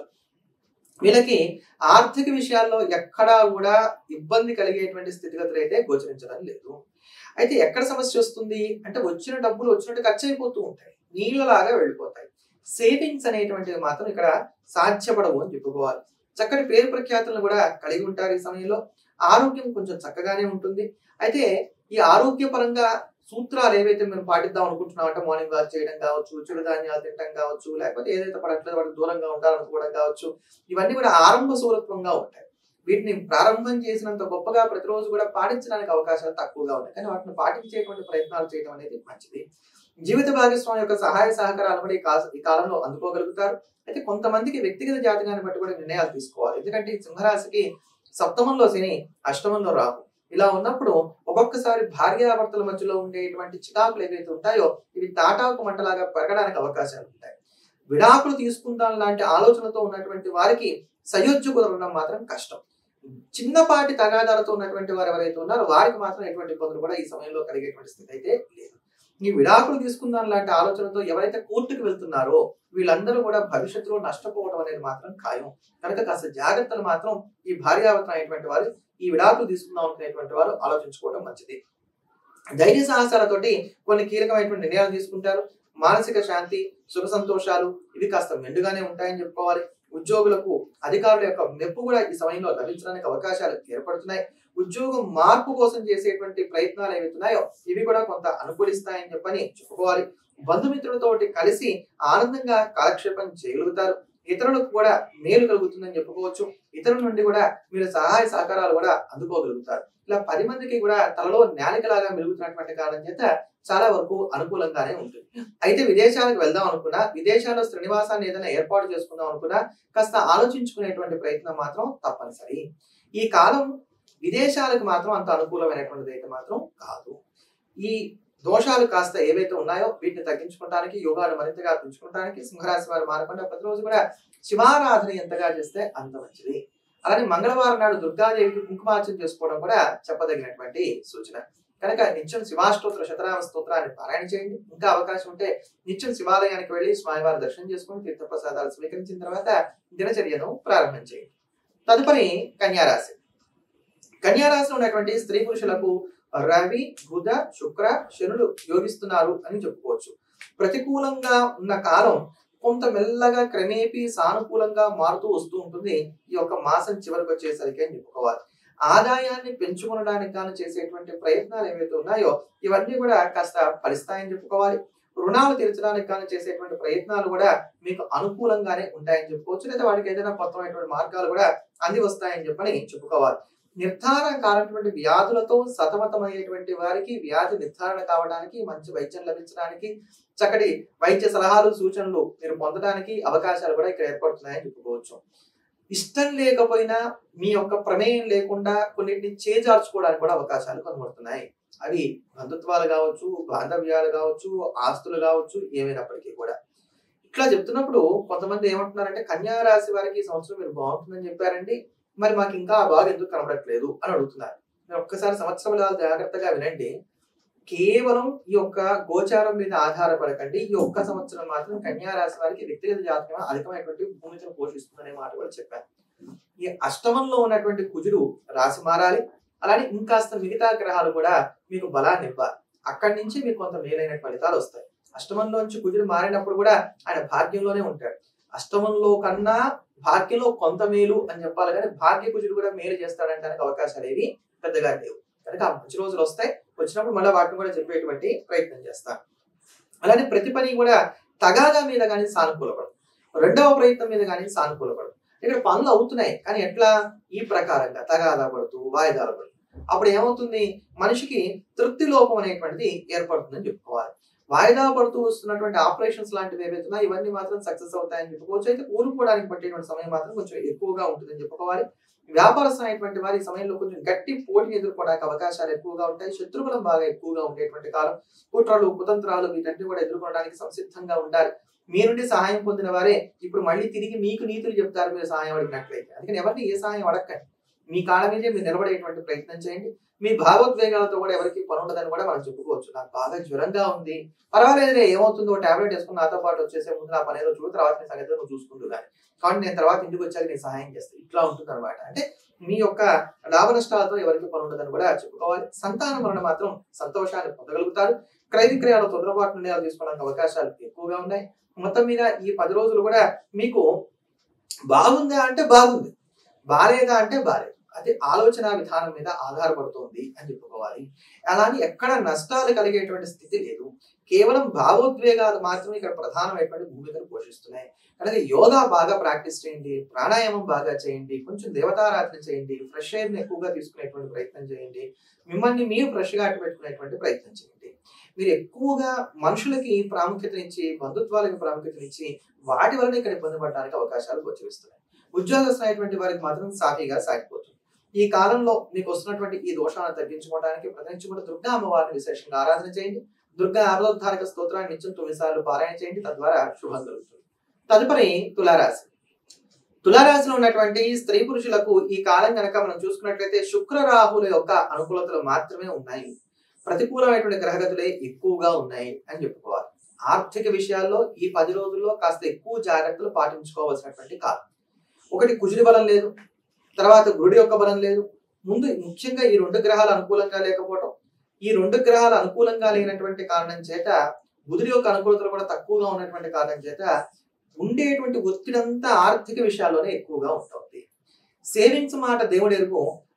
వీళ్ళకి ఆర్థిక విషయాల్లో ఎక్కడా కూడా ఇబ్బంది కలిగేటువంటి స్థితిగతులు అయితే గోచరించడం లేదు అయితే ఎక్కడ సమస్య వస్తుంది అంటే వచ్చిన డబ్బులు వచ్చినట్టు ఖర్చు అయిపోతూ ఉంటాయి నీళ్ళలాగా వెళ్ళిపోతాయి సేవింగ్స్ అనేటువంటివి మాత్రం ఇక్కడ సాధ్యపడవు అని చెప్పుకోవాలి చక్కటి పేరు ప్రఖ్యాతులను కూడా కలిగి ఉంటారు ఈ సమయంలో ఆరోగ్యం కొంచెం చక్కగానే ఉంటుంది అయితే ఈ ఆరోగ్యపరంగా సూత్రాలు ఏవైతే మేము పాటిద్దాం అనుకుంటున్నాం అంటే మార్నింగ్ వాక్ చేయడం కావచ్చు చిరుధాన్యాలు తినడం కావచ్చు లేకపోతే ఏదైతే పడట్లేదు వాటికి దూరంగా ఉండాలనుకోవడం కావచ్చు ఇవన్నీ కూడా ఆరంభ సూరత్వంగా ఉంటాయి వీటిని ప్రారంభం చేసినంత గొప్పగా ప్రతిరోజు కూడా పాటించడానికి అవకాశాలు తక్కువగా ఉన్నాయి కానీ వాటిని పాటించేటువంటి ప్రయత్నాలు చేయడం అనేది మంచిది జీవిత భాగస్వామి యొక్క సహాయ సహకారాలు కూడా ఈ కా- ఈ కాలంలో అందుకోగలుగుతారు అయితే కొంతమందికి వ్యక్తిగత జాతకాన్ని బట్టి కూడా నిర్ణయాలు తీసుకోవాలి ఎందుకంటే ఈ సింహరాశికి సప్తమంలో శని అష్టమంలో రాహు ఇలా ఉన్నప్పుడు ఒక్కొక్కసారి భార్యాభర్తల మధ్యలో ఉండేటువంటి చికాకులు ఏవైతే ఉంటాయో ఇవి తాటాకు మంటలాగా పెరగడానికి అవకాశాలు ఉంటాయి విడాకులు తీసుకుందాం లాంటి ఆలోచనతో ఉన్నటువంటి వారికి సయోధ్య కుదరడం మాత్రం కష్టం చిన్నపాటి తగాదాలతో ఉన్నటువంటి వారు ఎవరైతే ఉన్నారో వారికి మాత్రం ఎటువంటి ఇబ్బందులు కూడా ఈ సమయంలో కలిగేటువంటి స్థితి అయితే లేదు ఈ విడాకులు తీసుకుందాం లాంటి ఆలోచనతో ఎవరైతే కోర్టుకు వెళ్తున్నారో వీళ్ళందరూ కూడా భవిష్యత్తులో నష్టపోవడం అనేది మాత్రం ఖాయం కనుక కాస్త జాగ్రత్తలు మాత్రం ఈ భార్యాభర్తలు అయినటువంటి వారు ఈ విడాకులు తీసుకుందాం అనుకునేటువంటి వారు ఆలోచించుకోవడం మంచిది ధైర్య సాహసాలతోటి కొన్ని కీలకమైనటువంటి నిర్ణయాలు తీసుకుంటారు మానసిక శాంతి సుఖ సంతోషాలు ఇవి కాస్త మెండుగానే ఉంటాయని చెప్పుకోవాలి ఉద్యోగులకు అధికారుల యొక్క మెప్పు కూడా ఈ సమయంలో లభించడానికి అవకాశాలు ఏర్పడుతున్నాయి ఉద్యోగం మార్పు కోసం చేసేటువంటి ప్రయత్నాలు ఏవైతున్నాయో ఇవి కూడా కొంత అనుకూలిస్తాయని చెప్పని చెప్పుకోవాలి బంధుమిత్రులతోటి కలిసి ఆనందంగా కాలక్షేపం చేయగలుగుతారు ఇతరులకు కూడా మేలు కలుగుతుందని చెప్పుకోవచ్చు ఇతరుల నుండి కూడా మీరు సహాయ సహకారాలు కూడా అందుకోగలుగుతారు ఇలా పది మందికి కూడా తలలో నాలికలాగా మెలుగుతున్నటువంటి కారణం చేత చాలా వరకు అనుకూలంగానే ఉంటుంది అయితే విదేశాలకు వెళ్దాం అనుకున్నా విదేశాల్లో శ్రీనివాసాన్ని ఏదైనా ఏర్పాటు చేసుకుందాం అనుకున్నా కాస్త ఆలోచించుకునేటువంటి ప్రయత్నం మాత్రం తప్పనిసరి ఈ కాలం విదేశాలకు మాత్రం అంత అనుకూలమైనటువంటిది అయితే మాత్రం కాదు ఈ దోషాలు కాస్త ఏవైతే ఉన్నాయో వీటిని తగ్గించుకోవడానికి యోగాలు మరింతగా పెంచుకోవడానికి సింహరాశి వారు మారకుండా ప్రతిరోజు కూడా శివారాధన ఎంతగా చేస్తే అంత మంచిది అలానే మంగళవారం నాడు దుర్గాదేవికి కుంకుమార్చన చేసుకోవడం కూడా చెప్పదగినటువంటి సూచన కనుక నిత్యం శివాష్టోత్తర శతనామ స్తోత్రాన్ని పారాయణ చేయండి ఇంకా అవకాశం ఉంటే నిత్యం శివాలయానికి వెళ్ళి స్వామివారి దర్శనం చేసుకుని తీర్థప్రసాదాలు స్వీకరించిన తర్వాత దినచర్యను ప్రారంభం చేయండి తదుపరి కన్యారాశి కన్యారాశిలో ఉన్నటువంటి స్త్రీ పురుషులకు రవి బుధ శుక్ర శనులు యోగిస్తున్నారు అని చెప్పుకోవచ్చు ప్రతికూలంగా ఉన్న కాలం కొంత మెల్లగా క్రమేపీ సానుకూలంగా మారుతూ వస్తూ ఉంటుంది ఈ యొక్క మాసం చివరికి వచ్చేసరికి అని చెప్పుకోవాలి ఆదాయాన్ని పెంచుకొనడానికి గాను చేసేటువంటి ప్రయత్నాలు ఏవైతే ఉన్నాయో ఇవన్నీ కూడా కాస్త ఫలిస్తాయని చెప్పుకోవాలి రుణాలు తీర్చడానికి గాను చేసేటువంటి ప్రయత్నాలు కూడా మీకు అనుకూలంగానే ఉంటాయని చెప్పుకోవచ్చు లేదా వాటికి ఏదైనా కొత్తమైనటువంటి మార్గాలు కూడా అంది వస్తాయని చెప్పని చెప్పుకోవాలి నిర్ధారణ కానటువంటి వ్యాధులతో సతమతమయ్యేటువంటి వారికి వ్యాధి నిర్ధారణ కావడానికి మంచి వైద్యం లభించడానికి చక్కటి వైద్య సలహాలు సూచనలు మీరు పొందడానికి అవకాశాలు కూడా ఇక్కడ ఏర్పడుతున్నాయని చెప్పుకోవచ్చు ఇష్టం లేకపోయినా మీ యొక్క ప్రమేయం లేకుండా కొన్నిటిని చేజార్చుకోవడానికి కూడా అవకాశాలు కనబడుతున్నాయి అవి బంధుత్వాలు కావచ్చు బాంధవ్యాలు కావచ్చు ఆస్తులు కావచ్చు ఏమైనప్పటికీ కూడా ఇట్లా చెప్తున్నప్పుడు కొంతమంది ఏమంటున్నారంటే కన్యా రాశి వారికి ఈ సంవత్సరం మీరు బాగుంటుందని చెప్పారండి మరి మాకు ఇంకా ఆ బాగా ఎందుకు కనబడట్లేదు అని అడుగుతున్నారు మీరు ఒక్కసారి సంవత్సరంలో జాగ్రత్తగా వినండి కేవలం ఈ యొక్క గోచారం మీద ఆధారపడకండి ఈ ఒక్క సంవత్సరం మాత్రం కన్యా రాశి వారికి వ్యక్తిగత జాతకం అధికమైనటువంటి భూమికను పోషిస్తుందనే మాట కూడా చెప్పాను ఈ అష్టమంలో ఉన్నటువంటి కుజుడు రాశి మారాలి అలానే ఇంకాస్త మిగతా గ్రహాలు కూడా మీకు బలాన్ని ఇవ్వాలి అక్కడి నుంచి మీకు కొంత మేలైన ఫలితాలు వస్తాయి అష్టమంలోంచి కుజుడు మారినప్పుడు కూడా ఆయన భాగ్యంలోనే ఉంటాడు అష్టమంలో కన్నా భాగ్యంలో కొంత మేలు అని చెప్పాలి కానీ భాగ్య కుజుడు కూడా మేలు చేస్తాడంటానికి అవకాశాలు ఏవి పెద్దగా లేవు కనుక ఆ మంచి రోజులు వస్తాయి వచ్చినప్పుడు మళ్ళీ వాటిని కూడా చెప్పేటువంటి ప్రయత్నం చేస్తాను అలానే ప్రతి పని కూడా తగాదా మీద కానీ సానుకూలపడదు రెండవ ప్రయత్నం మీద కానీ సానుకూలపడదు ఇక్కడ పనులు అవుతున్నాయి కానీ ఎట్లా ఈ ప్రకారంగా తగాదా పడుతూ వాయిదాలు పడుతూ అప్పుడు ఏమవుతుంది మనిషికి తృప్తి లోపం అనేటువంటిది ఏర్పడుతుందని చెప్పుకోవాలి వాయిదా పడుతూ వస్తున్నటువంటి ఆపరేషన్స్ లాంటివి ఏవైతున్నాయి ఇవన్నీ మాత్రం సక్సెస్ అవుతాయని చెప్పుకోవచ్చు అయితే కోరుకోవడానికి పట్టేటువంటి సమయం మాత్రం కొంచెం ఎక్కువగా ఉంటుందని చెప్పుకోవాలి వ్యాపారస్తులు అయినటువంటి వారి ఈ సమయంలో కొంచెం గట్టి పోటీని ఎదుర్కోవడానికి అవకాశాలు ఎక్కువగా ఉంటాయి శత్రుబలం బాగా ఎక్కువగా ఉండేటువంటి కాలం కుట్రలు కుతంత్రాలు వీటన్ని కూడా ఎదుర్కోవడానికి సంసిద్ధంగా ఉండాలి మీ నుండి సహాయం పొందిన వారే ఇప్పుడు మళ్ళీ తిరిగి మీకు నీతులు చెప్తారు మీరు సహాయం అడిగినట్లయితే అందుకని ఎవరిని ఏ సహాయం అడగండి మీ కాళ్ళ మీదే మీరు నిలబడేటువంటి ప్రయత్నం చేయండి మీ భావోద్వేగాలతో కూడా ఎవరికి పని ఉండదని కూడా మనం చెప్పుకోవచ్చు నాకు బాగా జ్వరంగా ఉంది పర్వాలేదులే ఏమవుతుందో టాబ్లెట్ వేసుకుని నాతో పాటు వచ్చేసే ముందు నా పని ఏదో చూడు తర్వాత నీ సంగతి నువ్వు చూసుకుంటూ కానీ కాబట్టి నేను తర్వాత ఇంటికి వచ్చాక నేను సహాయం చేస్తాను ఇట్లా ఉంటుంది అనమాట అంటే మీ యొక్క లాభ నష్టాలతో ఎవరికి పని ఉండదని కూడా చెప్పుకోవాలి సంతానం వలన మాత్రం సంతోషాన్ని పొందగలుగుతారు క్రయ విక్రయాలు తొందరపాటు నిర్ణయాలు తీసుకోవడానికి అవకాశాలు ఎక్కువగా ఉన్నాయి మొత్తం మీద ఈ పది రోజులు కూడా మీకు బాగుందా అంటే బాగుంది బాలేదా అంటే బాలేదు అది ఆలోచన విధానం మీద ఆధారపడుతోంది అని చెప్పుకోవాలి అలానే ఎక్కడ నష్టాలు కలిగేటువంటి స్థితి లేదు కేవలం భావోద్వేగాలు మాత్రమే ఇక్కడ ప్రధానమైనటువంటి భూమికను పోషిస్తున్నాయి అలాగే యోగా బాగా ప్రాక్టీస్ చేయండి ప్రాణాయామం బాగా చేయండి కొంచెం దేవతారాధన చేయండి ఫ్రెష్ ఎయిర్ని ఎక్కువగా తీసుకునేటువంటి ప్రయత్నం చేయండి మిమ్మల్ని మీరు ఫ్రెష్గా అట్టు పెట్టుకునేటువంటి ప్రయత్నం చేయండి మీరు ఎక్కువగా మనుషులకి ప్రాముఖ్యతనిచ్చి బంధుత్వాలకు ప్రాముఖ్యతనిచ్చి వాటి వలన ఇక్కడ ఇబ్బంది పడడానికి అవకాశాలు గోచరిస్తున్నాయి ఉద్యోగస్తులైనటువంటి వారికి మాత్రం సాఫీగా సాగిపోతుంది ఈ కాలంలో మీకు వస్తున్నటువంటి ఈ దోషాలను తగ్గించుకోవడానికి ప్రతించుకుంటే దుర్గా అమ్మవారిని విశేషంగా ఆరాధన చేయండి దుర్గా ఆరోగ్యధారక స్తోత్రాన్ని నిత్యం తొమ్మిది సార్లు పారాయణ చేయండి తద్వారా శుభం కలుగుతుంది తదుపరి తులారాశి తులారాశిలో ఉన్నటువంటి స్త్రీ పురుషులకు ఈ కాలం కనుక మనం చూసుకున్నట్లయితే శుక్ర రాహుల యొక్క అనుకూలతలు మాత్రమే ఉన్నాయి ప్రతికూలమైనటువంటి గ్రహగతులే ఎక్కువగా ఉన్నాయి అని చెప్పుకోవాలి ఆర్థిక విషయాల్లో ఈ పది రోజుల్లో కాస్త ఎక్కువ జాగ్రత్తలు పాటించుకోవాల్సినటువంటి కాలం ఒకటి కుజుడి బలం లేదు తర్వాత గురుడి యొక్క బలం లేదు ముందు ముఖ్యంగా ఈ రెండు గ్రహాలు అనుకూలంగా లేకపోవటం ఈ రెండు గ్రహాలు అనుకూలంగా లేనటువంటి కారణం చేత బుధుడి యొక్క అనుకూలతలు కూడా తక్కువగా ఉన్నటువంటి కారణం చేత ఉండేటువంటి ఒత్తిడంతా ఆర్థిక విషయాల్లోనే ఎక్కువగా ఉంటుంది సేవింగ్స్ మాట దేవుడు ఎరుగు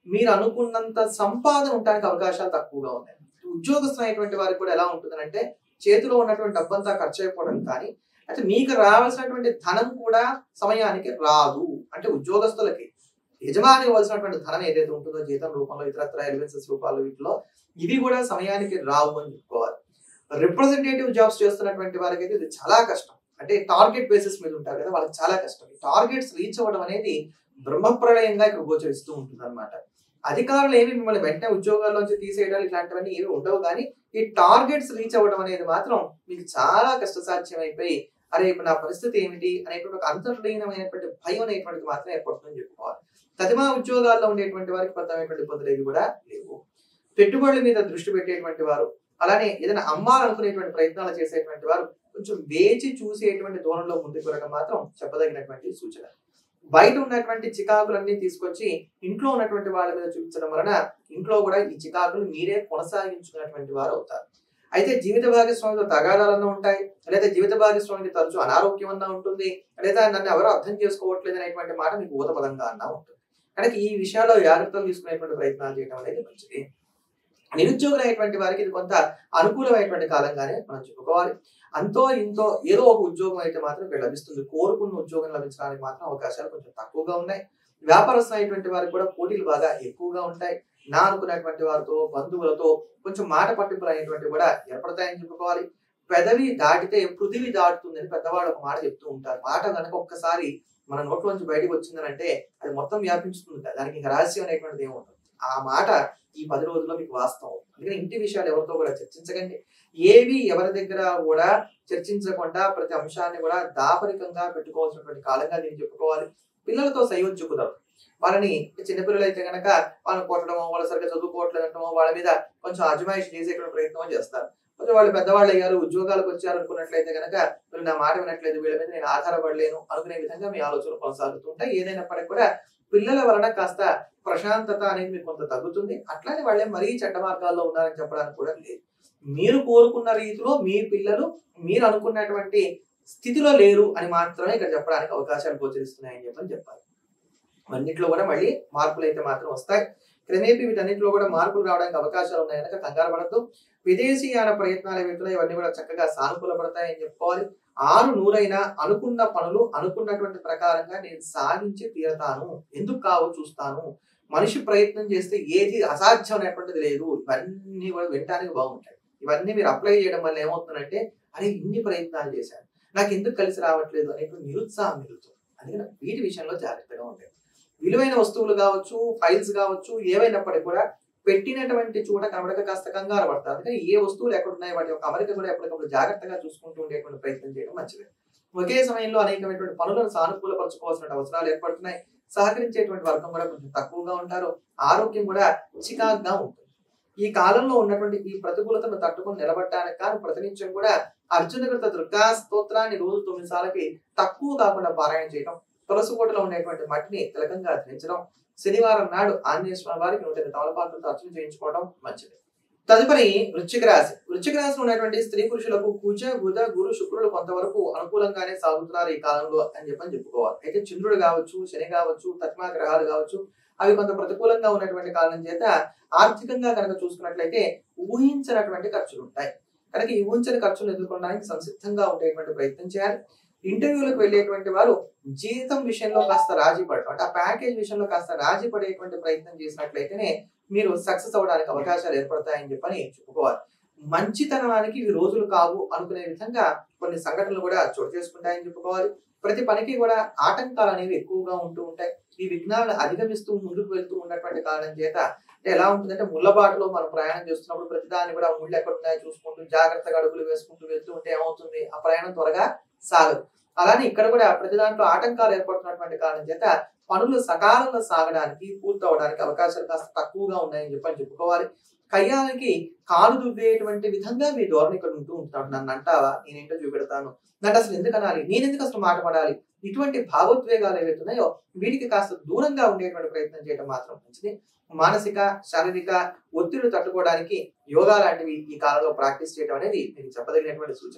మీరు అనుకున్నంత సంపాదన ఉండడానికి అవకాశాలు తక్కువగా ఉన్నాయి ఉద్యోగస్తులైనటువంటి వారికి కూడా ఎలా ఉంటుందంటే చేతిలో ఉన్నటువంటి డబ్బంతా ఖర్చు అయిపోవడం కానీ అయితే మీకు రావాల్సినటువంటి ధనం కూడా సమయానికి రాదు అంటే ఉద్యోగస్తులకి యజమాని ఇవ్వాల్సినటువంటి ధనం ఏదైతే ఉంటుందో జీతం రూపంలో ఇతరత్ర ఎలివెన్సెస్ రూపాలు వీటిలో ఇవి కూడా సమయానికి రావు అని చెప్పుకోవాలి రిప్రజెంటేటివ్ జాబ్స్ చేస్తున్నటువంటి వారికి అయితే ఇది చాలా కష్టం అంటే టార్గెట్ బేసిస్ మీద ఉంటారు కదా వాళ్ళకి చాలా కష్టం ఈ టార్గెట్స్ రీచ్ అవ్వడం అనేది బ్రహ్మప్రళయంగా ఇక్కడ గోచరిస్తూ ఉంటుంది అనమాట అధికారులు ఏమి మిమ్మల్ని వెంటనే ఉద్యోగాల్లోంచి తీసేయడాలు ఇట్లాంటివన్నీ ఏమి ఉండవు కానీ ఈ టార్గెట్స్ రీచ్ అవ్వడం అనేది మాత్రం మీకు చాలా కష్టసాధ్యం అయిపోయి అరే ఇప్పుడు నా పరిస్థితి ఏమిటి అనేటువంటి ఒక అంతర్లీనమైనటువంటి భయం అనేటువంటిది మాత్రం ఏర్పడుతుందని చెప్పుకోవాలి తదిమా ఉద్యోగాల్లో ఉండేటువంటి వారికి పెద్దమైనటువంటి ఇబ్బందులు ఏవి కూడా లేవు పెట్టుబడుల మీద దృష్టి పెట్టేటువంటి వారు అలానే ఏదైనా అమ్మాలనుకునేటువంటి ప్రయత్నాలు చేసేటువంటి వారు కొంచెం వేచి చూసేటువంటి ధోరణిలో ముందుకు వెళ్ళడం మాత్రం చెప్పదగినటువంటి సూచన బయట ఉన్నటువంటి చికాకులన్నీ తీసుకొచ్చి ఇంట్లో ఉన్నటువంటి వాళ్ళ మీద చూపించడం వలన ఇంట్లో కూడా ఈ చికాకులు మీరే కొనసాగించుకున్నటువంటి వారు అవుతారు అయితే జీవిత భాగస్వామితో తగాదాలన్నా ఉంటాయి లేదా జీవిత భాగస్వామికి తరచు అనారోగ్యం అన్నా ఉంటుంది లేదా నన్ను ఎవరు అర్థం చేసుకోవట్లేదు అనేటువంటి మాట మీకు ఊతపదంగా అన్నా ఉంటుంది కనుక ఈ విషయాల్లో జాగ్రత్తలు తీసుకునేటువంటి ప్రయత్నాలు చేయడం అనేది మంచిది నిరుద్యోగులైనటువంటి వారికి ఇది కొంత అనుకూలమైనటువంటి కాలంగానే మనం చెప్పుకోవాలి అంతో ఇంతో ఏదో ఒక ఉద్యోగం అయితే మాత్రం ఇక్కడ లభిస్తుంది కోరుకున్న ఉద్యోగం లభించడానికి మాత్రం అవకాశాలు కొంచెం తక్కువగా ఉన్నాయి వ్యాపారస్తులు అయినటువంటి వారికి కూడా పోటీలు బాగా ఎక్కువగా ఉంటాయి నా అనుకున్నటువంటి వారితో బంధువులతో కొంచెం మాట పట్టింపులు అనేటువంటివి కూడా ఏర్పడతాయని చెప్పుకోవాలి పెదవి దాటితే పృథివి దాటుతుందని పెద్దవాళ్ళు ఒక మాట చెప్తూ ఉంటారు మాట కనుక ఒక్కసారి మన నోట్లోంచి బయటకు వచ్చిందనంటే అది మొత్తం వ్యాపించుతుంది దానికి ఇంకా రహస్యం అనేటువంటిది ఏమి ఉండదు ఆ మాట ఈ పది రోజుల్లో మీకు వాస్తవం అందుకని ఇంటి విషయాలు ఎవరితో కూడా చర్చించకండి ఏవి ఎవరి దగ్గర కూడా చర్చించకుండా ప్రతి అంశాన్ని కూడా దాపరికంగా పెట్టుకోవాల్సినటువంటి కాలంగా నేను చెప్పుకోవాలి పిల్లలతో సయోధ్య కుదరదు వాళ్ళని చిన్నపిల్లలు అయితే కనుక వాళ్ళని కొట్టడమో వాళ్ళు సరిగ్గా చదువుకోవట్లేదు అంటమో వాళ్ళ మీద కొంచెం అజమాయిషి చేసేటువంటి ప్రయత్నం చేస్తారు కొంచెం వాళ్ళు పెద్దవాళ్ళు అయ్యారు ఉద్యోగాలకు వచ్చారు అనుకున్నట్లయితే కనుక వీళ్ళు నా మాట వినట్లేదు వీళ్ళ మీద నేను ఆధారపడలేను అనుకునే విధంగా మీ ఆలోచనలు కొనసాగుతూ ఉంటాయి ఏదైనప్పటికీ కూడా పిల్లల వలన కాస్త ప్రశాంతత అనేది మీకు కొంత తగ్గుతుంది అట్లానే వాళ్ళే మరీ చెడ్డ మార్గాల్లో ఉన్నారని చెప్పడానికి కూడా లేదు మీరు కోరుకున్న రీతిలో మీ పిల్లలు మీరు అనుకున్నటువంటి స్థితిలో లేరు అని మాత్రమే ఇక్కడ చెప్పడానికి అవకాశాలు గోచరిస్తున్నాయని చెప్పని చెప్పాలి అన్నింటిలో కూడా మళ్ళీ మార్పులు అయితే మాత్రం వస్తాయి క్రమేపీ వీటన్నింటిలో కూడా మార్పులు రావడానికి అవకాశాలు ఉన్నాయి కనుక కంగారు పడద్దు విదేశీయాన ప్రయత్నాలు ఏవైతే ఇవన్నీ కూడా చక్కగా సానుకూల పడతాయని చెప్పుకోవాలి ఆరు నూరైనా అనుకున్న పనులు అనుకున్నటువంటి ప్రకారంగా నేను సాధించి తీరతాను ఎందుకు కావో చూస్తాను మనిషి ప్రయత్నం చేస్తే ఏది అసాధ్యమైనటువంటిది లేదు ఇవన్నీ కూడా వినటానికి బాగుంటాయి ఇవన్నీ మీరు అప్లై చేయడం వల్ల ఏమవుతుందంటే అరే ఇన్ని ప్రయత్నాలు చేశాను నాకు ఎందుకు కలిసి రావట్లేదు అనేటువంటి నిరుత్సాహం మిగులుతుంది అందుకని వీటి విషయంలో జాగ్రత్తగా ఉంటాయి విలువైన వస్తువులు కావచ్చు ఫైల్స్ కావచ్చు ఏవైనప్పటికీ కూడా పెట్టినటువంటి చోట కనబడక కాస్త కంగారు పడతారు అందుకని ఏ వస్తువులు ఎక్కడ ఉన్నాయి వాటి యొక్క అమరిక కూడా ఎప్పటికప్పుడు జాగ్రత్తగా చూసుకుంటూ ఉండేటువంటి ప్రయత్నం చేయడం మంచిది ఒకే సమయంలో అనేకమైనటువంటి పనులను సానుకూలపరచుకోవాల్సిన అవసరాలు ఏర్పడుతున్నాయి సహకరించేటువంటి వర్గం కూడా కొంచెం తక్కువగా ఉంటారు ఆరోగ్యం కూడా చికాగ్గా ఉంటుంది ఈ కాలంలో ఉన్నటువంటి ఈ ప్రతికూలతను తట్టుకొని నిలబడటానికి కానీ ప్రతినిత్యం కూడా అర్జునకృత దుర్గా స్తోత్రాన్ని రోజు తొమ్మిది సార్లకి తక్కువ కాకుండా పారాయణ చేయడం తులసికోటలో ఉండేటువంటి మట్టిని తిలకంగా ధరించడం శనివారం నాడు ఆంజనేయ స్వామి వారికి నూట ఎనిమిది తమలపాకులతో అర్చన చేయించుకోవడం మంచిది తదుపరి వృశ్చిక రాశి వృశ్చిక రాశిలో ఉన్నటువంటి స్త్రీ పురుషులకు కుజ బుధ గురు శుక్రులు కొంతవరకు అనుకూలంగానే సాగుతున్నారు ఈ కాలంలో అని చెప్పని చెప్పుకోవాలి అయితే చంద్రుడు కావచ్చు శని కావచ్చు తత్మా గ్రహాలు కావచ్చు అవి కొంత ప్రతికూలంగా ఉన్నటువంటి కారణం చేత ఆర్థికంగా కనుక చూసుకున్నట్లయితే ఊహించినటువంటి ఖర్చులు ఉంటాయి కనుక ఈ ఊహించని ఖర్చులు ఎదుర్కొనడానికి సంసిద్ధంగా ఉండేటువంటి ప్రయత్నం చేయాలి ఇంటర్వ్యూలకు వెళ్ళేటువంటి వారు జీతం విషయంలో కాస్త రాజీ పడటం అంటే ఆ ప్యాకేజ్ విషయంలో కాస్త రాజీ పడేటువంటి ప్రయత్నం చేసినట్లయితేనే మీరు సక్సెస్ అవ్వడానికి అవకాశాలు ఏర్పడతాయని చెప్పని చెప్పుకోవాలి మంచితనానికి ఇవి రోజులు కావు అనుకునే విధంగా కొన్ని సంఘటనలు కూడా చోటు చేసుకుంటాయని చెప్పుకోవాలి ప్రతి పనికి కూడా ఆటంకాలు అనేవి ఎక్కువగా ఉంటూ ఉంటాయి ఈ విఘ్నాలను అధిగమిస్తూ ముందుకు వెళ్తూ ఉన్నటువంటి కారణం చేత అంటే ఎలా ఉంటుందంటే ముళ్ళబాటులో మనం ప్రయాణం చేస్తున్నప్పుడు ప్రతిదాన్ని కూడా ముళ్ళు ఎక్కడ ఉన్నాయో చూసుకుంటూ జాగ్రత్తగా అడుగులు వేసుకుంటూ వెళ్తూ ఉంటే ఏమవుతుంది ఆ ప్రయాణం త్వరగా సాగదు అలానే ఇక్కడ కూడా ప్రతి దాంట్లో ఆటంకాలు ఏర్పడుతున్నటువంటి కారణం చేత పనులు సకాలంలో సాగడానికి పూర్తవడానికి అవకాశాలు కాస్త తక్కువగా ఉన్నాయని చెప్పని చెప్పుకోవాలి కయ్యాలకి కాలు దువ్వేటువంటి విధంగా మీ ధోరణి ఇక్కడ ఉంటూ ఉంటాడు నన్ను అంటావా నేనేంటో చూపెడతాను నన్ను అసలు ఎందుకు అనాలి నేనెందుకు అసలు మాట పడాలి ఇటువంటి భావోద్వేగాలు ఏవైతున్నాయో వీటికి కాస్త దూరంగా ఉండేటువంటి ప్రయత్నం చేయడం మాత్రం మంచిది మానసిక శారీరక ఒత్తిడి తట్టుకోవడానికి యోగా లాంటివి ఈ కాలంలో ప్రాక్టీస్ చేయడం అనేది మీకు చెప్పదగినటువంటి సూచన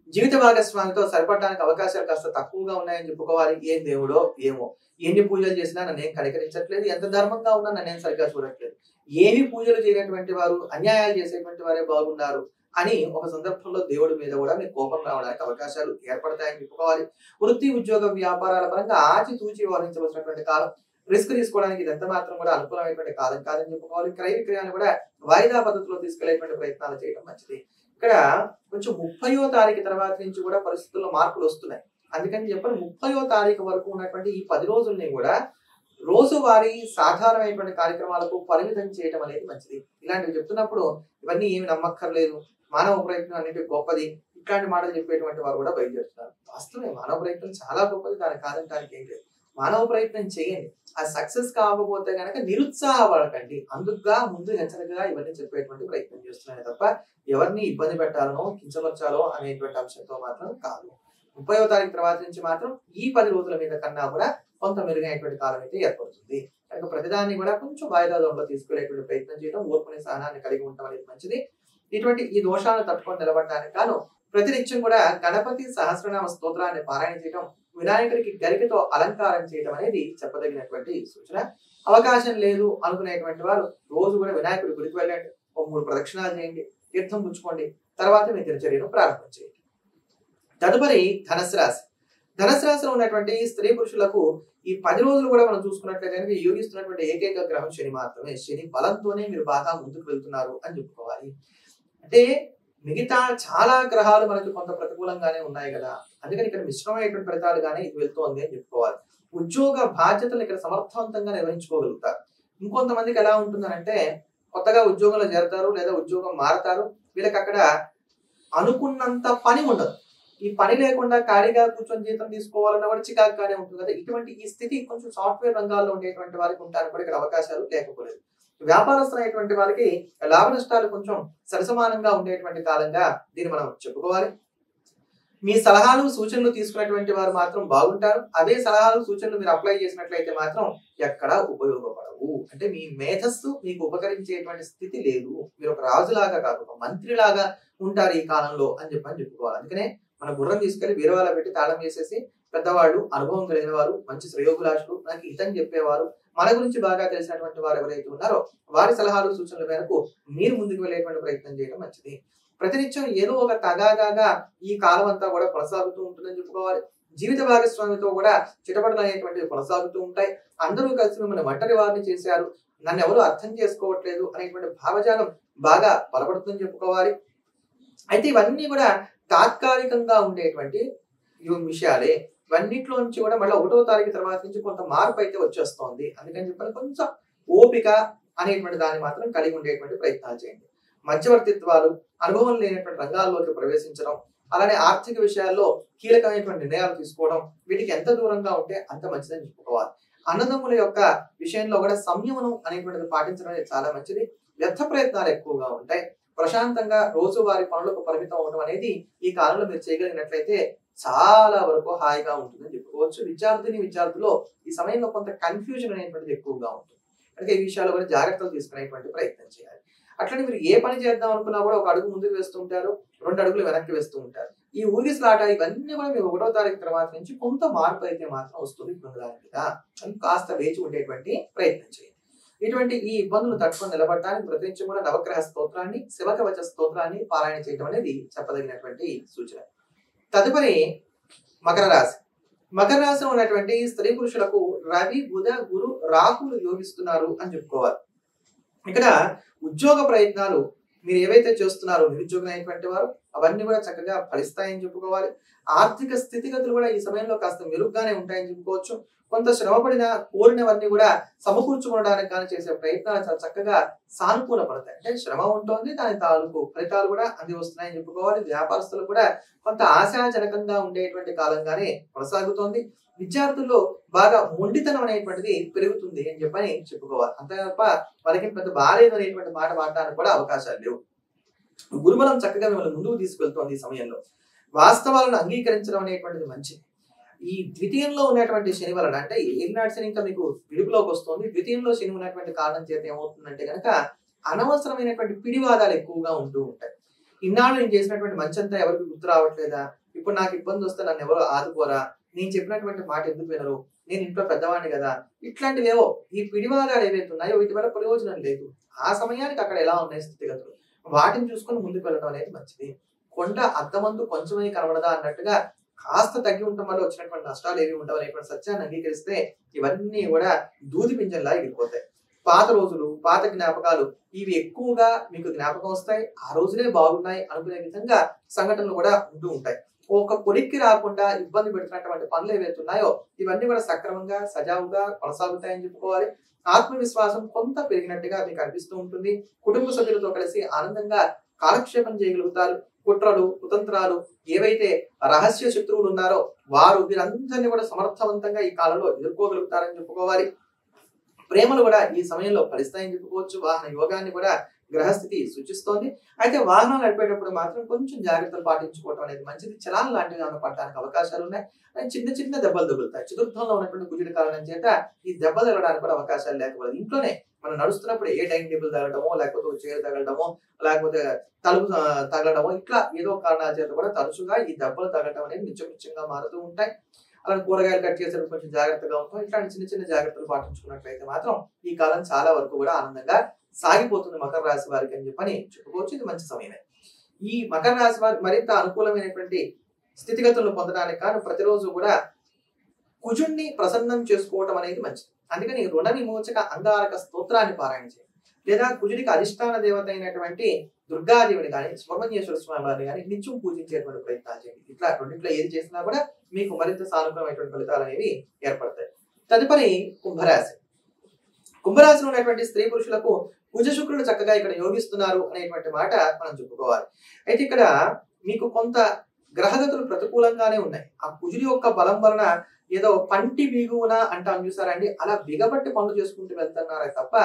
జీవిత భాగస్వామితో సరిపడడానికి అవకాశాలు కాస్త తక్కువగా ఉన్నాయని చెప్పుకోవాలి ఏం దేవుడో ఏమో ఎన్ని పూజలు చేసినా నన్ను ఏం కనికరించట్లేదు ఎంత ధర్మంగా ఉన్నా నన్ను ఏం సరిగ్గా చూడట్లేదు ఏమి పూజలు చేయనటువంటి వారు అన్యాయాలు చేసేటువంటి వారే బాగున్నారు అని ఒక సందర్భంలో దేవుడి మీద కూడా మీకు కోపం రావడానికి అవకాశాలు ఏర్పడతాయని చెప్పుకోవాలి వృత్తి ఉద్యోగ వ్యాపారాల పరంగా ఆచితూచి వ్యవహరించవలసినటువంటి కాలం రిస్క్ తీసుకోవడానికి ఇది ఎంత మాత్రం కూడా అనుకూలమైనటువంటి కాలం కాదని చెప్పుకోవాలి క్రయ విక్రయాన్ని కూడా వాయిదా పద్ధతిలో తీసుకెళ్లేటువంటి ప్రయత్నాలు చేయడం మంచిది ఇక్కడ కొంచెం ముప్పయో తారీఖు తర్వాత నుంచి కూడా పరిస్థితుల్లో మార్పులు వస్తున్నాయి అందుకని చెప్పని ముప్పయో తారీఖు వరకు ఉన్నటువంటి ఈ పది రోజుల్ని కూడా రోజువారీ సాధారణమైనటువంటి కార్యక్రమాలకు పరిమితం చేయడం అనేది మంచిది ఇలాంటివి చెప్తున్నప్పుడు ఇవన్నీ ఏమి నమ్మక్కర్లేదు మానవ ప్రయత్నం అనేది గొప్పది ఇట్లాంటి మాటలు చెప్పేటువంటి వారు కూడా బయలుదేరుతున్నారు వాస్తవమే మానవ ప్రయత్నం చాలా గొప్పది దాని కాదంటానికి ఏం లేదు మానవ ప్రయత్నం చేయండి ఆ సక్సెస్ కాకపోతే కనుక నిరుత్సాహపడకండి అందుకుగా ముందు హెచ్చరికగా ఇవన్నీ చెప్పేటువంటి ప్రయత్నం చేస్తున్నాయి తప్ప ఎవరిని ఇబ్బంది పెట్టాలనో కించపరచాలో అనేటువంటి అంశంతో మాత్రం కాదు ముప్పైవ తారీఖు తర్వాత నుంచి మాత్రం ఈ పది రోజుల మీద కన్నా కూడా కొంత మెరుగైనటువంటి కాలం అయితే ఏర్పడుతుంది కనుక ప్రతిదాన్ని కూడా కొంచెం వాయిదా దోమలో తీసుకునేటువంటి ప్రయత్నం చేయడం ఓర్పుని సహనాన్ని కలిగి ఉండటం అనేది మంచిది ఇటువంటి ఈ దోషాలను తట్టుకొని నిలబడడానికి గాను ప్రతినిత్యం కూడా గణపతి సహస్రనామ స్తోత్రాన్ని పారాయణ చేయడం వినాయకుడికి గరికతో అలంకారం చేయడం అనేది చెప్పదగినటువంటి సూచన అవకాశం లేదు అనుకునేటువంటి వారు రోజు కూడా వినాయకుడి గుడికి వెళ్ళండి ఒక మూడు ప్రదక్షిణాలు చేయండి తీర్థం పుచ్చుకోండి తర్వాత మీ దినచర్యను ప్రారంభం చేయండి తదుపరి ధనస్సు రాశి ధనస్సు రాశిలో ఉన్నటువంటి స్త్రీ పురుషులకు ఈ పది రోజులు కూడా మనం చూసుకున్నట్లయితే కనుక యోగిస్తున్నటువంటి ఏకైక గ్రహం శని మాత్రమే శని బలంతోనే మీరు బాగా ముందుకు వెళ్తున్నారు అని చెప్పుకోవాలి అంటే మిగతా చాలా గ్రహాలు మనకి కొంత ప్రతికూలంగానే ఉన్నాయి కదా అందుకని ఇక్కడ మిశ్రమైనటువంటి ఫలితాలు కానీ ఇది వెళ్తోంది అని చెప్పుకోవాలి ఉద్యోగ బాధ్యతలు ఇక్కడ సమర్థవంతంగా నిర్వహించుకోగలుగుతారు ఇంకొంతమందికి ఎలా ఉంటుందనంటే కొత్తగా ఉద్యోగంలో చేరతారు లేదా ఉద్యోగం మారతారు వీళ్ళకి అక్కడ అనుకున్నంత పని ఉండదు ఈ పని లేకుండా ఖాళీగా కూర్చొని జీతం తీసుకోవాలన్న కూడా చికాకుగానే ఉంటుంది కదా ఇటువంటి ఈ స్థితి కొంచెం సాఫ్ట్వేర్ రంగాల్లో ఉండేటువంటి వారికి ఉంటారు కూడా ఇక్కడ అవకాశాలు లేకపోలేదు వ్యాపారస్తులైనటువంటి వారికి లాభ నష్టాలు కొంచెం సరసమానంగా ఉండేటువంటి కాలంగా దీన్ని మనం చెప్పుకోవాలి మీ సలహాలు సూచనలు తీసుకున్నటువంటి వారు మాత్రం బాగుంటారు అదే సలహాలు సూచనలు మీరు అప్లై చేసినట్లయితే మాత్రం ఎక్కడా ఉపయోగపడవు అంటే మీ మేధస్సు మీకు ఉపకరించేటువంటి స్థితి లేదు మీరు ఒక రాజులాగా కాదు ఒక మంత్రిలాగా ఉంటారు ఈ కాలంలో అని చెప్పని చెప్పుకోవాలి అందుకనే మన గుర్రం తీసుకెళ్లి వీరవాళ్ళ పెట్టి తాళం వేసేసి పెద్దవాళ్ళు అనుభవం కలిగిన వారు మంచి శ్రేయోగులాషులు నాకు హితం చెప్పేవారు మన గురించి బాగా తెలిసినటువంటి వారు ఎవరైతే ఉన్నారో వారి సలహాలు సూచనల మేరకు మీరు ముందుకు వెళ్ళేటువంటి ప్రయత్నం చేయడం మంచిది ప్రతినిత్యం ఏదో ఒక తగాదాగా ఈ కాలం అంతా కూడా కొనసాగుతూ ఉంటుందని చెప్పుకోవాలి జీవిత భాగస్వామితో కూడా చిటపటలు అనేటువంటివి కొనసాగుతూ ఉంటాయి అందరూ కలిసి మిమ్మల్ని ఒంటరి వారిని చేశారు నన్ను ఎవరు అర్థం చేసుకోవట్లేదు అనేటువంటి భావజాలం బాగా బలపడుతుందని చెప్పుకోవాలి అయితే ఇవన్నీ కూడా తాత్కాలికంగా ఉండేటువంటి ఇవి విషయాలే ఇవన్నిట్లో నుంచి కూడా మళ్ళీ ఒకటో తారీఖు తర్వాత నుంచి కొంత మార్పు అయితే వచ్చేస్తోంది అందుకని చెప్పని కొంచెం ఓపిక అనేటువంటి దాన్ని మాత్రం కలిగి ఉండేటువంటి ప్రయత్నాలు చేయండి మధ్యవర్తిత్వాలు అనుభవం లేనటువంటి రంగాల్లోకి ప్రవేశించడం అలానే ఆర్థిక విషయాల్లో కీలకమైనటువంటి నిర్ణయాలు తీసుకోవడం వీటికి ఎంత దూరంగా ఉంటే అంత మంచిదని చెప్పుకోవాలి అన్నదమ్ముల యొక్క విషయంలో కూడా సంయమనం అనేటువంటిది పాటించడం అనేది చాలా మంచిది వ్యర్థ ప్రయత్నాలు ఎక్కువగా ఉంటాయి ప్రశాంతంగా రోజువారి పనులకు పరిమితం అవడం అనేది ఈ కాలంలో మీరు చేయగలిగినట్లయితే చాలా వరకు హాయిగా ఉంటుందని చెప్పుకోవచ్చు విద్యార్థిని విద్యార్థుల్లో ఈ సమయంలో కొంత కన్ఫ్యూజన్ అనేటువంటిది ఎక్కువగా ఉంటుంది కనుక ఈ విషయాల్లో కూడా జాగ్రత్తలు తీసుకునేటువంటి ప్రయత్నం చేయాలి అట్లనే మీరు ఏ పని చేద్దాం అనుకున్నా కూడా ఒక అడుగు ముందుకు వేస్తూ ఉంటారు రెండు అడుగులు వెనక్కి వేస్తూ ఉంటారు ఈ ఊగిసలాట ఇవన్నీ కూడా మీరు ఒకటో తారీఖు తర్వాత నుంచి కొంత మార్పు అయితే మాత్రం వస్తుంది పొందడానికి అని కాస్త వేచి ఉండేటువంటి ప్రయత్నం చేయండి ఇటువంటి ఈ ఇబ్బందులు తట్టుకొని నిలబడటానికి ప్రతినిత్యం కూడా నవగ్రహ స్తోత్రాన్ని శివకవచ స్తోత్రాన్ని పారాయణ చేయడం అనేది చెప్పదగినటువంటి సూచన తదుపరి మకర రాశి మకర రాశిలో ఉన్నటువంటి స్త్రీ పురుషులకు రవి బుధ గురు రాహులు యోగిస్తున్నారు అని చెప్పుకోవాలి ఇక్కడ ఉద్యోగ ప్రయత్నాలు మీరు ఏవైతే చేస్తున్నారో నిరుద్యోగులైనటువంటి వారు అవన్నీ కూడా చక్కగా ఫలిస్తాయని చెప్పుకోవాలి ఆర్థిక స్థితిగతులు కూడా ఈ సమయంలో కాస్త మెరుగ్గానే ఉంటాయని చెప్పుకోవచ్చు కొంత శ్రమపడిన కోరినవన్నీ కూడా సమకూర్చుకోవడానికి కానీ చేసే ప్రయత్నాలు చాలా చక్కగా సానుకూల పడతాయి అంటే శ్రమ ఉంటుంది దాని తాలూకు ఫలితాలు కూడా అంది వస్తున్నాయని చెప్పుకోవాలి వ్యాపారస్తులు కూడా కొంత ఆశాజనకంగా ఉండేటువంటి కాలంగానే కొనసాగుతోంది విద్యార్థుల్లో బాగా మొండితనం అనేటువంటిది పెరుగుతుంది అని చెప్పని చెప్పుకోవాలి అంతే తప్ప వాళ్ళకి పెద్ద బాలేదు అనేటువంటి మాట మాట్లాడడానికి కూడా అవకాశాలు లేవు గురుబలం చక్కగా మిమ్మల్ని ముందుకు తీసుకెళ్తోంది ఈ సమయంలో వాస్తవాలను అంగీకరించడం అనేటువంటిది మంచిది ఈ ద్వితీయంలో ఉన్నటువంటి శని వలన అంటే ఏలినాటి శని ఇంకా మీకు విడుపులోకి వస్తుంది ద్వితీయంలో శని ఉన్నటువంటి కారణం చేత ఏమవుతుందంటే కనుక అనవసరమైనటువంటి పిడివాదాలు ఎక్కువగా ఉంటూ ఉంటాయి ఇన్నాళ్ళు నేను చేసినటువంటి మంచంతా ఎవరికి గుర్తు రావట్లేదా ఇప్పుడు నాకు ఇబ్బంది వస్తే నన్ను ఎవరు ఆదుకోరా నేను చెప్పినటువంటి మాట ఎందుకు వినరు నేను ఇంట్లో పెద్దవాడిని కదా ఇట్లాంటివేవో ఈ పిడివాదాలు ఏవైతే ఉన్నాయో వీటి వల్ల ప్రయోజనం లేదు ఆ సమయానికి అక్కడ ఎలా ఉన్నాయి స్థితిగతులు వాటిని చూసుకొని ముందుకు వెళ్ళడం అనేది మంచిది కొండ అద్దమందు కొంచెమే కనబడదా అన్నట్టుగా కాస్త తగ్గి ఉండటం వల్ల వచ్చినటువంటి నష్టాలు ఏవి ఉండవు అనేటువంటి సత్యాన్ని అంగీకరిస్తే ఇవన్నీ కూడా దూది పింజంలా ఎగిరిపోతాయి పాత రోజులు పాత జ్ఞాపకాలు ఇవి ఎక్కువగా మీకు జ్ఞాపకం వస్తాయి ఆ రోజులే బాగున్నాయి అనుకునే విధంగా సంఘటనలు కూడా ఉంటూ ఉంటాయి ఒక కొలిక్కి రాకుండా ఇబ్బంది పెడుతున్నటువంటి పనులు ఏవైతే ఉన్నాయో ఇవన్నీ కూడా సక్రమంగా సజావుగా కొనసాగుతాయని చెప్పుకోవాలి ఆత్మవిశ్వాసం కొంత పెరిగినట్టుగా మీకు అనిపిస్తూ ఉంటుంది కుటుంబ సభ్యులతో కలిసి ఆనందంగా కాలక్షేపం చేయగలుగుతారు కుట్రలు కుతంత్రాలు ఏవైతే రహస్య శత్రువులు ఉన్నారో వారు వీరందరినీ కూడా సమర్థవంతంగా ఈ కాలంలో ఎదుర్కోగలుగుతారని చెప్పుకోవాలి ప్రేమలు కూడా ఈ సమయంలో ఫలిస్తాయని చెప్పుకోవచ్చు వాహన యోగాన్ని కూడా గ్రహస్థితి సూచిస్తోంది అయితే వాహనాలు నడిపేటప్పుడు మాత్రం కొంచెం జాగ్రత్తలు పాటించుకోవడం అనేది మంచిది చలాన్ లాంటివి ఏమైనా పడడానికి అవకాశాలు ఉన్నాయి కానీ చిన్న చిన్న దెబ్బలు తగులుతాయి చతుర్థంలో ఉన్నటువంటి కుజుడి కారణం చేత ఈ దెబ్బలు తగలడానికి కూడా అవకాశాలు లేకపోలేదు ఇంట్లోనే మనం నడుస్తున్నప్పుడు ఏ టైం టేబుల్ తగలడమో లేకపోతే ఒక చైర్ తగలడమో లేకపోతే తలుపు ఆ, తగలడమో ఇట్లా ఏదో కారణాల చేత కూడా తరచుగా ఈ దెబ్బలు తగలడం అనేది నిత్యపుచ్చంగా మారుతూ ఉంటాయి అలాగే కూరగాయలు కట్ చేసేటప్పుడు కొంచెం జాగ్రత్తగా ఉంటాం ఇట్లాంటి చిన్న చిన్న జాగ్రత్తలు పాటించుకున్నట్లయితే మాత్రం ఈ కాలం చాలా వరకు కూడా ఆనందంగా సాగిపోతుంది మకర రాశి వారికి అని చెప్పని చెప్పుకోవచ్చు ఇది మంచి సమయమే ఈ మకర రాశి వారికి మరింత అనుకూలమైనటువంటి స్థితిగతులను పొందడానికి కాను ప్రతిరోజు కూడా కుజుణ్ణి ప్రసన్నం చేసుకోవటం అనేది మంచిది అందుకని రుణ విమోచక అంగారక స్తోత్రాన్ని పారాయణ చేయండి లేదా కుజుడికి అధిష్టాన దేవత అయినటువంటి దుర్గాదేవిని కానీ సుబ్రహ్మణ్యేశ్వర స్వామి వారిని కానీ నిత్యం పూజించేటువంటి ప్రయత్నాలు చేయండి ఇట్లా రెండింటిలో ఏది చేసినా కూడా మీకు మరింత సానుకూలమైనటువంటి ఫలితాలు అనేవి ఏర్పడతాయి తదుపరి కుంభరాశి కుంభరాశిలో ఉన్నటువంటి స్త్రీ పురుషులకు కుజ శుక్రుడు చక్కగా ఇక్కడ యోగిస్తున్నారు అనేటువంటి మాట మనం చెప్పుకోవాలి అయితే ఇక్కడ మీకు కొంత గ్రహగతులు ప్రతికూలంగానే ఉన్నాయి ఆ కుజుడి యొక్క బలం వలన ఏదో పంటి బిగువున అంటాం చూసారండి అలా బిగబట్టి పనులు చేసుకుంటూ వెళ్తున్నారే తప్ప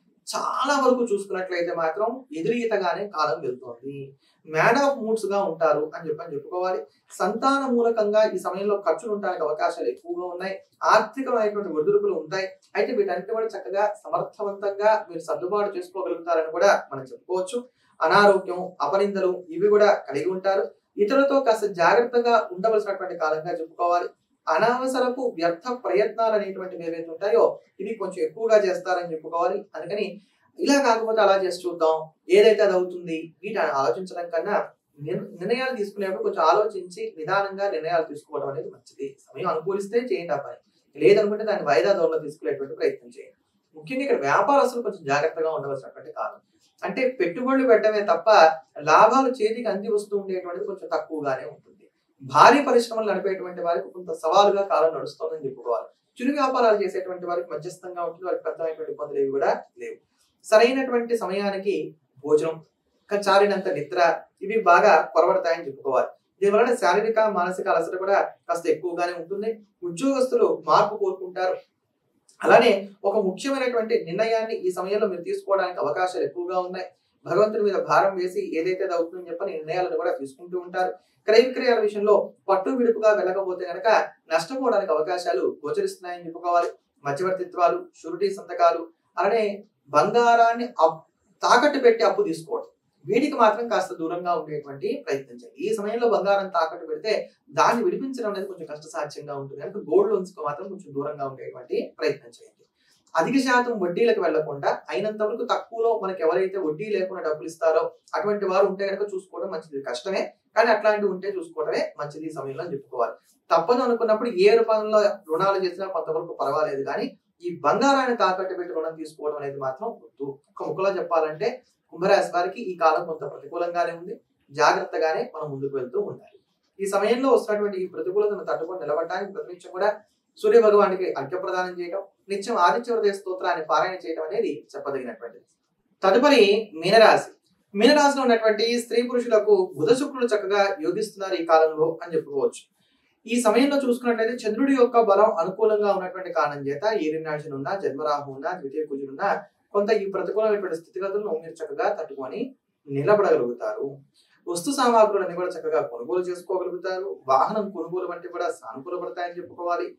చాలా వరకు చూసుకున్నట్లయితే మాత్రం ఎదురీతగానే కాలం వెళ్తోంది మ్యాన్ ఆఫ్ మూడ్స్ గా ఉంటారు అని చెప్పని చెప్పుకోవాలి సంతాన మూలకంగా ఈ సమయంలో ఖర్చులు ఉండడానికి అవకాశాలు ఎక్కువగా ఉన్నాయి ఆర్థికమైనటువంటి ఒడిదుడుకులు ఉంటాయి అయితే వీటన్నిటి కూడా చక్కగా సమర్థవంతంగా మీరు సర్దుబాటు చేసుకోగలుగుతారని కూడా మనం చెప్పుకోవచ్చు అనారోగ్యం అపనిందలు ఇవి కూడా కలిగి ఉంటారు ఇతరులతో కాస్త జాగ్రత్తగా ఉండవలసినటువంటి కాలంగా చెప్పుకోవాలి అనవసరపు వ్యర్థ ప్రయత్నాలు అనేటువంటివి ఏవైతే ఉంటాయో ఇవి కొంచెం ఎక్కువగా చేస్తారని చెప్పుకోవాలి అందుకని ఇలా కాకపోతే అలా చేసి చూద్దాం ఏదైతే అది అవుతుంది వీటిని ఆలోచించడం కన్నా నిర్- నిర్ణయాలు తీసుకునేటప్పుడు కొంచెం ఆలోచించి నిదానంగా నిర్ణయాలు తీసుకోవడం అనేది మంచిది సమయం అనుకూలిస్తే చేయండి ఆ పని లేదనుకుంటే దాన్ని వాయిదా దోరలో తీసుకునేటువంటి ప్రయత్నం చేయండి ముఖ్యంగా ఇక్కడ వ్యాపారస్తులు కొంచెం జాగ్రత్తగా ఉండవలసినటువంటి కాలం అంటే పెట్టుబడులు పెట్టడమే తప్ప లాభాలు చేతికి అంది వస్తూ ఉండేటువంటిది కొంచెం తక్కువగానే ఉంటుంది భారీ పరిశ్రమలు నడిపేటువంటి వారికి కొంత సవాలుగా కాలం నడుస్తోందని చెప్పుకోవాలి చిరు వ్యాపారాలు చేసేటువంటి వారికి మధ్యస్థంగా ఉంటుంది వారికి పెద్దమైనటువంటి ఇబ్బందులు ఏవి కూడా లేవు సరైనటువంటి సమయానికి భోజనం ఇంకా చారినంత నిద్ర ఇవి బాగా కొరబడతాయని చెప్పుకోవాలి దీని వలన శారీరక మానసిక అలసట కూడా కాస్త ఎక్కువగానే ఉంటుంది ఉద్యోగస్తులు మార్పు కోరుకుంటారు అలానే ఒక ముఖ్యమైనటువంటి నిర్ణయాన్ని ఈ సమయంలో మీరు తీసుకోవడానికి అవకాశాలు ఎక్కువగా ఉన్నాయి భగవంతుడి మీద భారం వేసి ఏదైతే అది అవుతుందని చెప్పని నిర్ణయాలను కూడా తీసుకుంటూ ఉంటారు క్రయ విక్రయాల విషయంలో పట్టు విడుపుగా వెళ్ళకపోతే గనక నష్టపోవడానికి అవకాశాలు గోచరిస్తున్నాయని చెప్పుకోవాలి మధ్యవర్తిత్వాలు షూరిటీ సంతకాలు అలానే బంగారాన్ని అప్- తాకట్టు పెట్టి అప్పు తీసుకోవడం వీటికి మాత్రం కాస్త దూరంగా ఉండేటువంటి ప్రయత్నం చేయండి ఈ సమయంలో బంగారం తాకట్టు పెడితే దాన్ని విడిపించడం అనేది కొంచెం కష్టసాధ్యంగా ఉంటుంది కనుక గోల్డ్ లోన్స్ కు మాత్రం కొంచెం దూరంగా ఉండేటువంటి ప్రయత్నం చేయండి అధిక శాతం వడ్డీలకు వెళ్లకుండా అయినంత వరకు తక్కువలో మనకి ఎవరైతే వడ్డీ లేకుండా డబ్బులు ఇస్తారో అటువంటి వారు ఉంటే కనుక చూసుకోవడం మంచిది కష్టమే కానీ అట్లాంటివి ఉంటే చూసుకోవడమే మంచిది ఈ సమయంలో అని చెప్పుకోవాలి తప్పదు అనుకున్నప్పుడు ఏ రూపంలో రుణాలు చేసినా కొంతవరకు పర్వాలేదు కానీ ఈ బంగారాన్ని తాకట్టు పెట్టి రుణం తీసుకోవడం అనేది మాత్రం వద్దు ఒక ముక్కలో చెప్పాలంటే కుంభరాశి వారికి ఈ కాలం కొంత ప్రతికూలంగానే ఉంది జాగ్రత్తగానే మనం ముందుకు వెళ్తూ ఉండాలి ఈ సమయంలో వస్తున్నటువంటి ఈ ప్రతికూలతను తట్టుకొని నిలబడడానికి ప్రతినిత్యం కూడా సూర్య భగవానికి అర్ఘ్య ప్రదానం చేయడం నిత్యం ఆదిత్య హృదయ స్తోత్రాన్ని పారాయణ చేయడం అనేది చెప్పదగినటువంటిది తదుపరి మీనరాశి మీనరాశిలో ఉన్నటువంటి స్త్రీ పురుషులకు బుధ శుక్రులు చక్కగా యోగిస్తున్నారు ఈ కాలంలో అని చెప్పుకోవచ్చు ఈ సమయంలో చూసుకున్నట్లయితే చంద్రుడి యొక్క బలం అనుకూలంగా ఉన్నటువంటి కారణం చేత ఏరినాశనం ఉన్న జన్మరాహు ఉన్న ద్వితీయ కుజులున్న కొంత ఈ ప్రతికూలమైనటువంటి స్థితిగతులను మీరు చక్కగా తట్టుకొని నిలబడగలుగుతారు వస్తు సామాగ్రులన్నీ కూడా చక్కగా కొనుగోలు చేసుకోగలుగుతారు వాహనం కొనుగోలు వంటి కూడా సానుకూలపడతాయని చెప్పుకోవాలి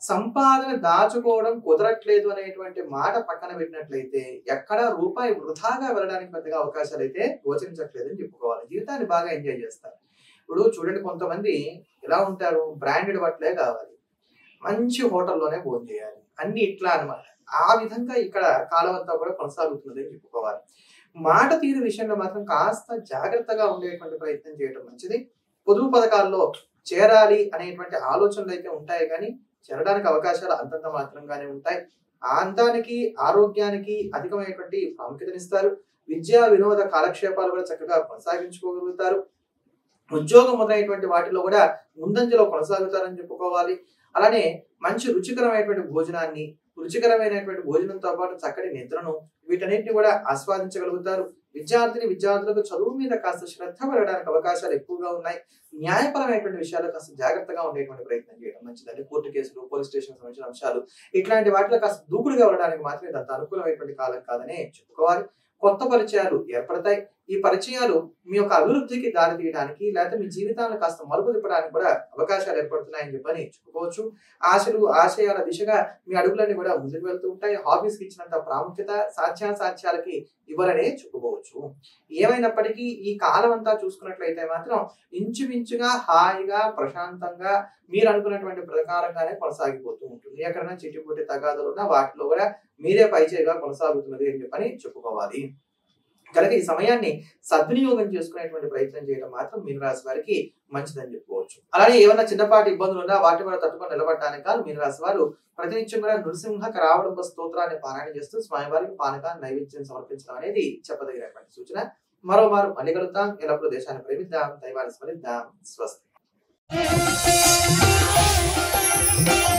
సంపాదన దాచుకోవడం కుదరట్లేదు అనేటువంటి మాట పక్కన పెట్టినట్లయితే ఎక్కడ రూపాయి వృధాగా వెళ్ళడానికి పెద్దగా అవకాశాలు అయితే గోచరించట్లేదని చెప్పుకోవాలి జీవితాన్ని బాగా ఎంజాయ్ చేస్తారు ఇప్పుడు చూడండి కొంతమంది ఎలా ఉంటారు బ్రాండెడ్ బట్టలే కావాలి మంచి హోటల్లోనే భోజనం చేయాలి అన్ని ఇట్లా అన్నమాట ఆ విధంగా ఇక్కడ కాలం అంతా కూడా కొనసాగుతున్నది అని చెప్పుకోవాలి మాట తీరు విషయంలో మాత్రం కాస్త జాగ్రత్తగా ఉండేటువంటి ప్రయత్నం చేయడం మంచిది పొదుపు పథకాల్లో చేరాలి అనేటువంటి ఆలోచనలు అయితే ఉంటాయి కానీ చేరడానికి అవకాశాలు అంతంత మాత్రంగానే ఉంటాయి ఆ అంతానికి ఆరోగ్యానికి అధికమైనటువంటి ప్రాముఖ్యతనిస్తారు విద్యా వినోద కాలక్షేపాలు కూడా చక్కగా కొనసాగించుకోగలుగుతారు ఉద్యోగం మొదలైనటువంటి వాటిలో కూడా ముందంజలో కొనసాగుతారని చెప్పుకోవాలి అలానే మంచి రుచికరమైనటువంటి భోజనాన్ని రుచికరమైనటువంటి భోజనంతో పాటు చక్కటి నిద్రను వీటన్నిటిని కూడా ఆస్వాదించగలుగుతారు విద్యార్థిని విద్యార్థులకు చదువు మీద కాస్త శ్రద్ధ పెరగడానికి అవకాశాలు ఎక్కువగా ఉన్నాయి న్యాయపరమైనటువంటి విషయాలు కాస్త జాగ్రత్తగా ఉండేటువంటి ప్రయత్నం చేయడం మంచిదండి కోర్టు కేసులు పోలీస్ స్టేషన్ సంబంధించిన అంశాలు ఇట్లాంటి వాటిలో కాస్త దూకుడుగా వెళ్ళడానికి మాత్రమే అంత అనుకూలమైనటువంటి కాలం కాదని చెప్పుకోవాలి కొత్త పరిచయాలు ఏర్పడతాయి ఈ పరిచయాలు మీ యొక్క అభివృద్ధికి దారి తీయడానికి లేకపోతే మీ జీవితాలను కాస్త మలుపు తిప్పడానికి కూడా అవకాశాలు ఏర్పడుతున్నాయని చెప్పని చెప్పుకోవచ్చు ఆశలు ఆశయాల దిశగా మీ అడుగులన్నీ కూడా ముందుకు వెళ్తూ ఉంటాయి హాబీస్ కి ఇచ్చినంత ప్రాముఖ్యత సాధ్యాసాధ్యాలకి ఇవ్వరనే చెప్పుకోవచ్చు ఏమైనప్పటికీ ఈ కాలం అంతా చూసుకున్నట్లయితే మాత్రం ఇంచుమించుగా హాయిగా ప్రశాంతంగా మీరు అనుకున్నటువంటి ప్రకారంగానే కొనసాగిపోతూ ఉంటుంది ఎక్కడైనా చిట్టుపుట్టి తగాదులు ఉన్నా వాటిలో కూడా మీరే పైచేగా కొనసాగుతున్నది అని చెప్పని చెప్పుకోవాలి కనుక ఈ సమయాన్ని సద్వినియోగం చేసుకునేటువంటి ప్రయత్నం చేయడం మాత్రం మీనరాశి వారికి మంచిదని చెప్పుకోవచ్చు అలానే ఏమైనా చిన్నపాటి ఇబ్బందులు ఉన్నా వాటి కూడా తట్టుకొని నిలబడడానికి కాదు మీనరాశి వారు ప్రతినిత్యం కూడా నృసింహ రావడంబ స్తోత్రాన్ని పారాయణ చేస్తూ స్వామివారికి పానక నైవేద్యం సమర్పించడం అనేది చెప్పదగినటువంటి సూచన మరోమారు మళ్ళీ కలుద్దాం ఎల్లప్పుడూ దేశాన్ని ప్రేమిద్దాం దైవాన్ని స్మరిద్దాం స్వస్తి